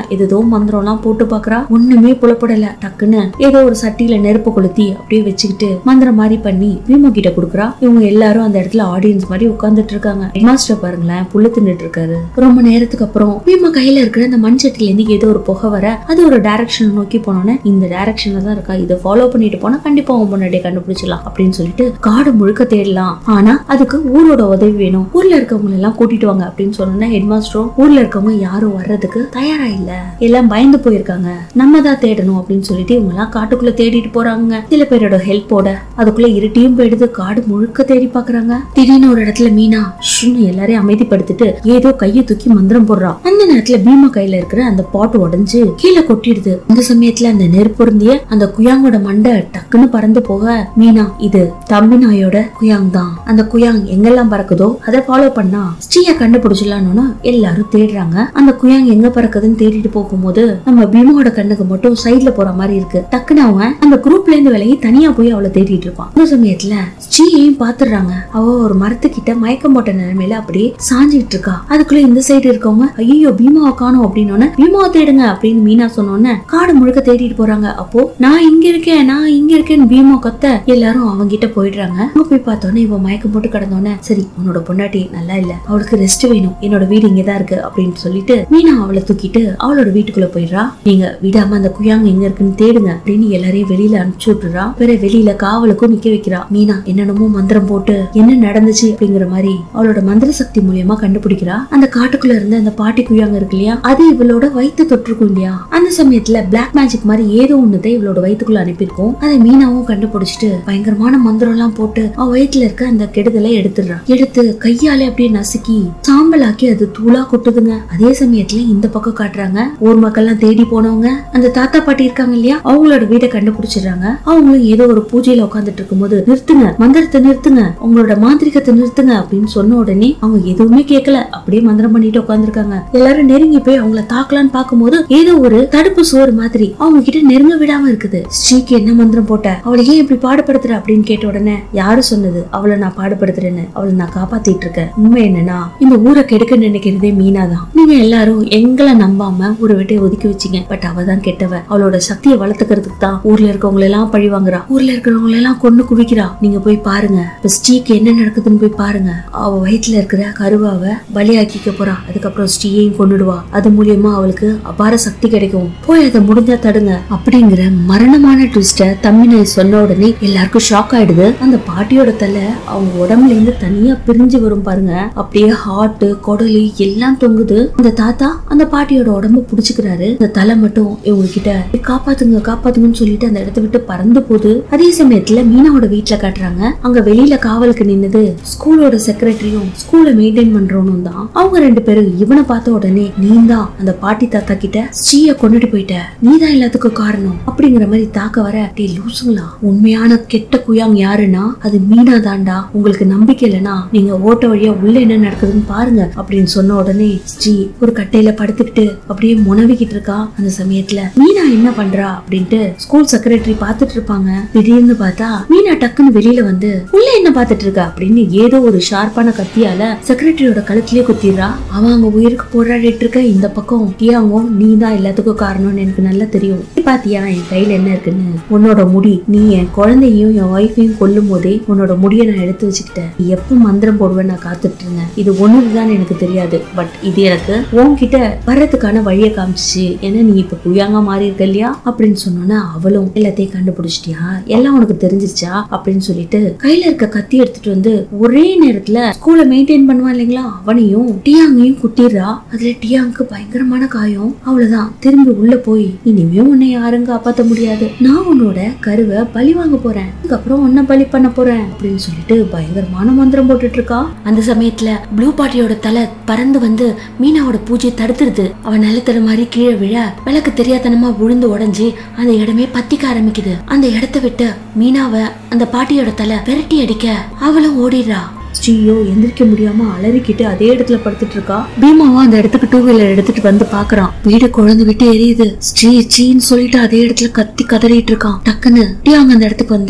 A: ஏதோ மந்திரம் எல்லாம் போட்டு பாக்குறா ஒண்ணுமே புலப்படல டக்குன்னு ஏதோ ஒரு சட்டியில நெருப்பு கொளுத்தி அப்படியே வச்சுக்கிட்டு மந்திரம் மாதிரி பண்ணி பீமா கிட்ட கொடுக்குறா இவங்க எல்லாரும் அந்த இடத்துல ஆடியன்ஸ் மாதிரி உட்கார்ந்துட்டு இருக்காங்க மாஸ்டர் பாருங்களேன் புல்லு தின்னுட்டு இருக்காரு ரொம்ப நேரத்துக்கு அப்புறம் பீமா கையில இருக்கிற அந்த மண் சட்டில இருந்து ஏதோ ஒரு புகை வர அது ஒரு டைரக்ஷன் நோக்கி போனோன்னே இந்த டைரக்ஷன்ல தான் இருக்கா இதை ஃபாலோ பண்ணிட்டு போனா கண்டிப்பா உன் முன்னாடியே கண்டுபிடிச்சிடலாம் அப்படின்னு சொல்லிட்டு காடு முழுக்க தேடலாம் ஆனா அதுக்கு ஊரோட உதவி வேணும் ஊர்ல இருக்கவங்க எல்லாம் கூட்டிட்டு வாங்க அப்படின்னு சொன்னோன்னே ஹெட் மாஸ்டரும் ஊர்ல இருக்கவங்க யாரும் வர்றதுக்கு தயாரா இல்ல எல்லாம் பயந்து போயிருக்காங்க நம்ம தான் தேடணும் அப்படின்னு சொல்லிட்டு இவங்க எல்லாம் காட்டுக்குள்ள தேடிட்டு போறாங்க சில பேரோட ஹெல்ப்போட அதுக்குள்ள இருட்டியும் போயிடுது காடு முழுக்க தேடி பாக்குறாங்க திடீர்னு ஒரு இடத்துல மீனா ஷுன்னு எல்லாரையும் அமைதிப்படுத்திட்டு ஏதோ கையை தூக்கி மந்திரம் போடுறா அந்த நேரத்துல பீமா கையில இருக்கிற அந்த பாட் உடைஞ்சு கீழே கொட்டிடுது இந்த சமயத்துல அந்த நெருப்பொருந்திய அந்த குயாங்கோட மண்டை டக்குன்னு பறந்து போக மீனா இது தம்பி நாயோட குயாங் தான் அந்த குயாங் எங்கெல்லாம் பறக்குதோ அதை ஃபாலோ பண்ணா ஸ்ரீய கண்டுபிடிச்சிடலான்னு எல்லாரும் தேடுறாங்க அந்த குயாங் எங்க பறக்குதுன்னு தேடிட்டு போகும்போது நம்ம பீமாவோட கண்ணுக்கு மட்டும் சைடுல போற மாதிரி இருக்கு டக்குன்னு அவன் அந்த குரூப்ல இருந்து விலகி தனியா போய் அவளை தேடிட்டு இருப்பான் இந்த சமயத்துல ஸ்ரீயையும் பாத்துடுறாங்க அவ ஒரு மரத்துக்கிட்ட மயக்கம் போட்ட நிலைமையில அப்படியே சாஞ்சிட்டு இருக்கா அதுக்குள்ள இந்த சைடு இருக்கவங்க ஐயோ பீமாவை காணோம் அப்படின்னு பீமாவை தேடுங்க அப்படின்னு மீனா சொன்னோன்னே காடு முழுக்க தேடிட்டு போறாங்க அப்போ நான் இங்க இருக்கேன் நான் இங்க இருக்கேன்னு பீமா கத்த எல்லாரும் அவங்கிட்ட போயிடுறாங்க அங்க போய் பார்த்தோன்னே இவன் மயக்கம் போட்டு கிடந்தோன்னே சரி உன்னோட பொண்டாட்டி நல்லா இல்ல அவளுக்கு ரெஸ்ட் வேணும் என்னோட வீடு இங்கதான் இருக்கு அப்படின்னு சொல்லிட்டு மீனா அவளை தூக்கிட்டு அவளோட வீட்டுக்குள்ள போயிடுறா நீங்க விடாம அந்த குயாங் எங்க இருக்குன்னு தேடுங்க அப்படின்னு எல்லாரையும் வெளியில அனுப்பிச்சு விட்டுறா வேற வெளியில காவலுக்கும் நிக்க வைக்கிறா மீனா என்னென்னமோ மந்திரம் போட்டு என்ன நடந்துச்சு அப்படிங்கிற மாதிரி அவளோட மந்திர சக்தி மூலியமா கண்டுபிடிக்கிறா அந்த காட்டுக்குள்ள இருந்த அந்த பாட்டி குயாங்க இருக்கு இல்லையா அது இவளோட வயித்து தொற்றுக்கும் இல்லையா அந்த சமயத்துல பிளாக் மேஜிக் மாதிரி ஏதோ ஒண்ணுதை இவளோட வயித்துக்குள்ள அனுப்பியிருக்கும் அதை மீனாவும் கண்டுபிடிச்சிட்டு பயங்கரமான மந்திரம் எல்லாம் போட்டு அவ வயித்துல இருக்க அந்த கெடுதலை எடுத்துடுறா எடுத்து கையாலே அப்படியே நசுக்கி சாம்பலாக்கி அது தூளா கொட்டுதுங்க அதே சமயத்துல இந்த பக்கம் காட்டுறாங்க ஊர் மக்கள்லாம் தேடி போனவங்க அந்த தாத்தா பாட்டி இருக்காங்க இல்லையா அவங்களோட வீட்டை கண்டுபிடிச்சிடுறாங்க அவங்களும் ஏதோ ஒரு பூஜையில உட்காந்துட்டு இருக்கும்போது நிறுத்துங்க மந்திரத்தை நிறுத்துங்க உங்களோட மாந்திரிகத்தை நிறுத்துங்க அப்படின்னு சொன்ன உடனே அவங்க எதுவுமே கேட்கல அப்படியே மந்திரம் பண்ணிட்டு உட்காந்துருக்காங்க எல்லாரும் நெருங்கி போய் அவங்கள தாக்கலான்னு பார்க்கும்போது ஏதோ ஒரு தடுப்பு சோறு மாதிரி அவங்க கிட்ட நெருங்க விடாம இருக்குது ஸ்ரீக்கு என்ன மந்திரம் போட்ட அவளை ஏன் இப்படி பாடுபடுத்துற அப்படின்னு கேட்ட உடனே யாரு சொன்னது அவளை நான் பாடுபடுத்துறேன்னு அவளை நான் காப்பாத்திட்டு இருக்கேன் உண்மை என்னன்னா இந்த ஊரை கெடுக்க நினைக்கிறதே மீனா தான் நீங்க எல்லாரும் எங்களை நம்பாம ஊரை விட்டு ஒதுக்கி வச்சீங்க பட் அவ தான் கெட்டவ அவளோட சக்தியை வளர்த்துக்கிறதுக்கு தான் ஊர்ல இருக்கவங்க எல்லாம் பழி வாங்குறா ஊர்ல இருக்கிறவங்க எல்லாம் கொண்டு குவிக்கிறா நீங்க போய் பாருங்க இப்ப ஸ்ரீக்கு என்ன நடக்குதுன்னு போய் பாருங்க அவ வயித்துல இருக்கிற கருவாவை பலியாக்கிக்க போறா அதுக்கப்புறம் ஸ்ரீயையும் கொன்னுடுவா அது மூலியமா அவளுக்கு அபார சக்தி கிடைக்கும் போய் அதை முடிஞ்சா தடுங்க அப்படிங்கிற மரணமான ட்விஸ்ட தம்பினை சொன்ன உடனே எல்லாருக்கும் ஷாக் ஆயிடுது அந்த பாட்டியோட தலை அவங்க உடம்புல இருந்து தனியா பிரிஞ்சு வரும் பாருங்க அப்படியே ஹார்ட் குடலி எல்லாம் தொங்குது அந்த தாத்தா அந்த பாட்டியோட உடம்ப புடிச்சுக்கிறாரு அந்த தலை மட்டும் இவங்க கிட்ட "ஏய், காப்பாத்துங்க காப்பாத்துங்கன்னு சொல்லிட்டு அந்த இடத்த விட்டு பறந்து போகுது அதே சமயத்துல மீனாவோட வீட்டுல காட்டுறாங்க அங்க வெளியில காவலுக்கு நின்னது ஸ்கூலோட செக்ரட்டரியும் ஸ்கூலை மெயின்டைன் பண்றவனும் தான் அவங்க ரெண்டு பேரும் இவனை பார்த்த உடனே நீ தான் அந்த பாட்டி தாத்தா கிட்ட ஸ்ரீய கொண்டுட்டு போயிட்ட நீ தான் எல்லாத்துக்கும் காரணம் அப்படிங்கிற மாதிரி தாக்க வர டே லூசுங்களா உண்மையான கெட்ட குயாங் யாருன்னா அது மீனா தாண்டா உங்களுக்கு நம்பிக்கை இல்லைன்னா நீங்க ஓட்ட வழியா உள்ள என்ன நடக்குதுன்னு பாருங்க அப்படின்னு சொன்ன உடனே ஸ்ரீ ஒரு கட்டையில படுத்துக்கிட்டு அப்படியே முனவிக்கிட்டு இருக்கா அந்த சமயத்துல மீனா என்ன பண்றா அப்படின்ட்டு ஸ்கூல் செக்ரட்டரி பாத்துட்டு இருப்பாங்க திடீர்னு பார்த்தா மீனா டக்குன்னு வெளியில வந்து உள்ள என்ன பாத்துட்டு இருக்கா அப்படின்னு ஏதோ ஒரு ஷார்ப்பான கத்தியால செக்ரட்டரியோட கழுத்திலே குத்திடுறா அவன் அங்க உயிருக்கு போராடிட்டு இருக்க இந்த பக்கம் டியாங்கோ நீ தான் எல்லாத்துக்கும் காரணம்னு எனக்கு நல்லா தெரியும் நீ பாத்தியா என் கையில என்ன இருக்குன்னு உன்னோட முடி நீ என் குழந்தையும் என் ஒய்ஃபையும் கொல்லும் போதே உன்னோட முடியை நான் எடுத்து வச்சுக்கிட்டேன் நீ எப்போ மந்திரம் போடுவேன் நான் காத்துட்டு இருந்தேன் இது ஒண்ணுதான் எனக்கு தெரியாது பட் இது எனக்கு உன்கிட்ட வர்றதுக்கான வழியை காமிச்சிச்சு ஏன்னா நீ இப்ப குயாங்க மாறி இருக்க இல்லையா அப்படின்னு சொன்னோன்னா அவளும் எல்லாத்தையும் கண்டுபிடிச்சிட்டியா எல்லாம் உனக்கு தெரிஞ்சிருச்சா அப்படின்னு சொல்லிட்டு கையில இருக்க கத்தி எடுத்துட்டு வந்து ஒரே நேரத்துல ஸ்கூலை மெயின்டைன் பண்ணுவான் இல்லைங்களா அவனையும் டியாங்கையும் குத்திடுறா அதுல டியாங்க்கு பயங்கரமான காயம் அவ்வளவுதான் திரும்பி உள்ள போய் இனிமே உன்னை யாரும் காப்பாத்த முடியாது நான் உன்னோட கருவை பலி வாங்க போறேன் அதுக்கப்புறம் உன்னை பலி பண்ண போறேன் அப்படின்னு சொல்லிட்டு பயங்கரமான மந்திரம் போட்டுட்டு இருக்கா அந்த சமயத்துல ப்ளூ பாட்டியோட தலை பறந்து வந்து மீனாவோட பூஜையை தடுத்துருது அவன் நிலத்தர மாதிரி கீழே விழ விளக்கு தெரியாதனமா விழுந்து உடைஞ்சு அந்த இடமே பத்திக்க ஆரம்பிக்குது அந்த இடத்த விட்டு மீனாவை அந்த பாட்டியோட தலை விரட்டி அடிக்க அவளும் ஓடிடுறா ஸ்ரீயோ எந்திரிக்க முடியாம அலறிக்கிட்டு அதே இடத்துல படுத்துட்டு இருக்கா பீமாவும் அந்த இடத்துக்கு டூ வீலர் எடுத்துட்டு வந்து பாக்குறான் வீடு குழந்து விட்டு எரியுது ஸ்ரீ சீன்னு சொல்லிட்டு அதே இடத்துல கத்தி கதறிட்டு இருக்கான் டக்குன்னு டியாங் அந்த இடத்துக்கு வந்து குத்து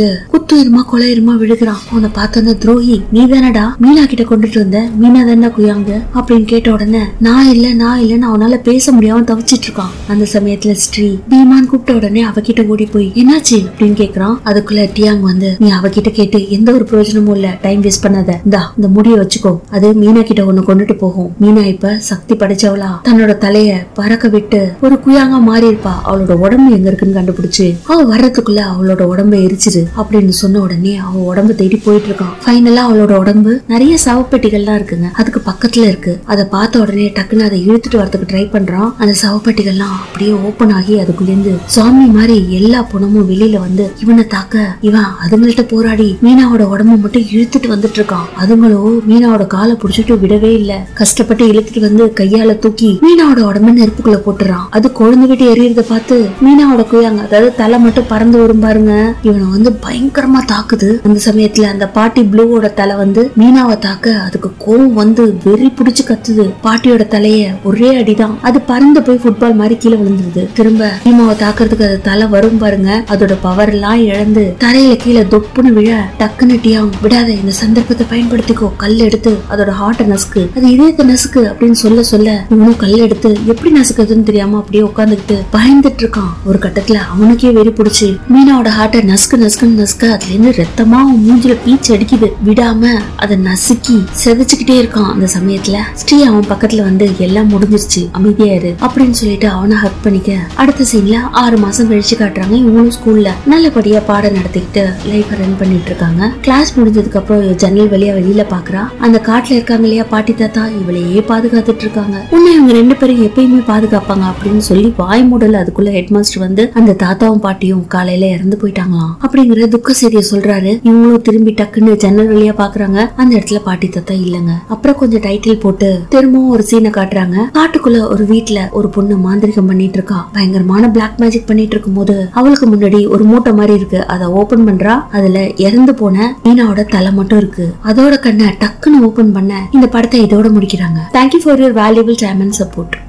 A: குத்துயிருமா கொலையிருமா விழுகிறான் அவனை பார்த்தோன்னே துரோகி நீ தானடா மீனா கிட்ட கொண்டுட்டு வந்த மீனா தானே குயாங்க அப்படின்னு கேட்ட உடனே நான் இல்ல நான் இல்லன்னு அவனால பேச முடியாம தவிச்சிட்டு இருக்கான் அந்த சமயத்துல ஸ்ரீ பீமான் கூப்பிட்ட உடனே அவகிட்ட ஓடி போய் என்னாச்சு அப்படின்னு கேக்குறான் அதுக்குள்ள டியாங் வந்து நீ அவகிட்ட கேட்டு எந்த ஒரு பிரயோஜனமும் இல்ல டைம் வேஸ்ட் பண்ணாத இந்தா இந்த முடிய வச்சுக்கோ அது மீனா கிட்ட ஒண்ணு கொண்டுட்டு போகும் மீனா இப்ப சக்தி படைச்சவளா தன்னோட தலைய பறக்க விட்டு ஒரு குயாங்கா மாறி இருப்பா அவளோட உடம்பு எங்க இருக்குன்னு கண்டுபிடிச்சு அவ வர்றதுக்குள்ள அவளோட உடம்ப எரிச்சிரு அப்படின்னு சொன்ன உடனே அவ உடம்ப தேடி போயிட்டு இருக்கான் ஃபைனலா அவளோட உடம்பு நிறைய சவப்பெட்டிகள்லாம் இருக்குங்க அதுக்கு பக்கத்துல இருக்கு அதை பார்த்த உடனே டக்குன்னு அதை இழுத்துட்டு வரதுக்கு ட்ரை பண்றான் அந்த சவப்பெட்டிகள்லாம் அப்படியே ஓபன் ஆகி அதுக்குள்ள இருந்து சாமி மாதிரி எல்லா புணமும் வெளியில வந்து இவனை தாக்க இவன் அதுங்கள்ட்ட போராடி மீனாவோட உடம்ப மட்டும் இழுத்துட்டு வந்துட்டு இருக்கான் அதுங்களோ மீனாவோட காலை புடிச்சிட்டு விடவே இல்ல கஷ்டப்பட்டு இழுத்துட்டு வந்து கையால தூக்கி மீனாவோட உடம்ப நெருப்புக்குள்ள போட்டுறான் அது கொழுந்து விட்டு எரியறத பார்த்து மீனாவோட குயாங்க அதாவது தலை மட்டும் பறந்து வரும் பாருங்க இவனை வந்து பயங்கரமா தாக்குது அந்த சமயத்துல அந்த பாட்டி ப்ளூவோட தலை வந்து மீனாவை தாக்க அதுக்கு கோவம் வந்து வெறி பிடிச்சு கத்துது பாட்டியோட தலைய ஒரே அடிதான் அது பறந்து போய் ஃபுட்பால் மாதிரி கீழே விழுந்துருது திரும்ப மீனாவை தாக்குறதுக்கு அது தலை வரும் பாருங்க அதோட பவர் எல்லாம் இழந்து தரையில கீழே தொப்புன்னு விழ டக்குன்னு டியாங் விடாத இந்த சந்தர்ப்பத்தை பயன்படுத்திக்கோ கல் எடுத்து அதோட ஹார்ட்டை நசுக்கு அது இதயத்தை நசுக்கு அப்படின்னு சொல்ல சொல்ல இவனும் கல் எடுத்து எப்படி நசுக்குதுன்னு தெரியாம அப்படியே உட்காந்துக்கிட்டு பயந்துட்டு இருக்கான் ஒரு கட்டத்துல அவனுக்கே வெறி பிடிச்சு மீனாவோட ஹார்ட்டை நசுக்கு நசுக்குன்னு நசுக்க அதுல இருந்து ரத்தமா அவன் மூஞ்சில பீச்சு அடிக்குது விடாம அதை நசுக்கி செதைச்சுக்கிட்டே இருக்கான் அந்த சமயத்துல ஸ்ரீ அவன் பக்கத்துல வந்து எல்லாம் முடிஞ்சிருச்சு அமைதியா இரு அப்படின்னு சொல்லிட்டு அவனை ஹக் பண்ணிக்க அடுத்த சீன்ல ஆறு மாசம் கழிச்சு காட்டுறாங்க இவங்களும் ஸ்கூல்ல நல்லபடியா பாடம் நடத்திக்கிட்டு லைஃப் ரன் பண்ணிட்டு இருக்காங்க கிளாஸ் முடிஞ்சதுக்கு அப்புறம் இவ ஜன்னல் வழியா வெளியில பாக்குறா அந்த காட்டுல இருக்காங்க இல்லையா பாட்டி தாத்தா இவளையே பாதுகாத்துட்டு இருக்காங்க உன்னை இவங்க ரெண்டு பேரும் எப்பயுமே பாதுகாப்பாங்க அப்படின்னு சொல்லி வாய் மூடல அதுக்குள்ள ஹெட் மாஸ்டர் வந்து அந்த தாத்தாவும் பாட்டியும் காலையில இறந்து போயிட்டாங்களாம் அப்படிங்கிற துக்க செய்தியை சொல்றாரு இவங்களும் திரும்பி டக்குன்னு ஜன்னல் வழியா பாக்குறாங்க அந்த இடத்துல பாட்டி தாத்தா இல்லங்க அப்புறம் கொஞ்சம் டைட்டில் போட்டு திரும்பவும் ஒரு சீனை காட்டுறாங்க காட்டுக்குள்ள ஒரு வீட்ல ஒரு பொண்ணு மாந்திரிகம் பண்ணிட்டு இருக்கா பயங்கரமான பிளாக் மேஜிக் பண்ணிட்டு இருக்கும் போது அவளுக்கு முன்னாடி ஒரு மூட்டை மாதிரி இருக்கு அதை ஓபன் பண்றா அதுல இறந்து போன மீனாவோட தலை மட்டும் இருக்கு அதோட கண்ணை டக்குன்னு ஓபன் பண்ண இந்த படத்தை இதோட முடிக்கிறாங்க thank you for your valuable time and support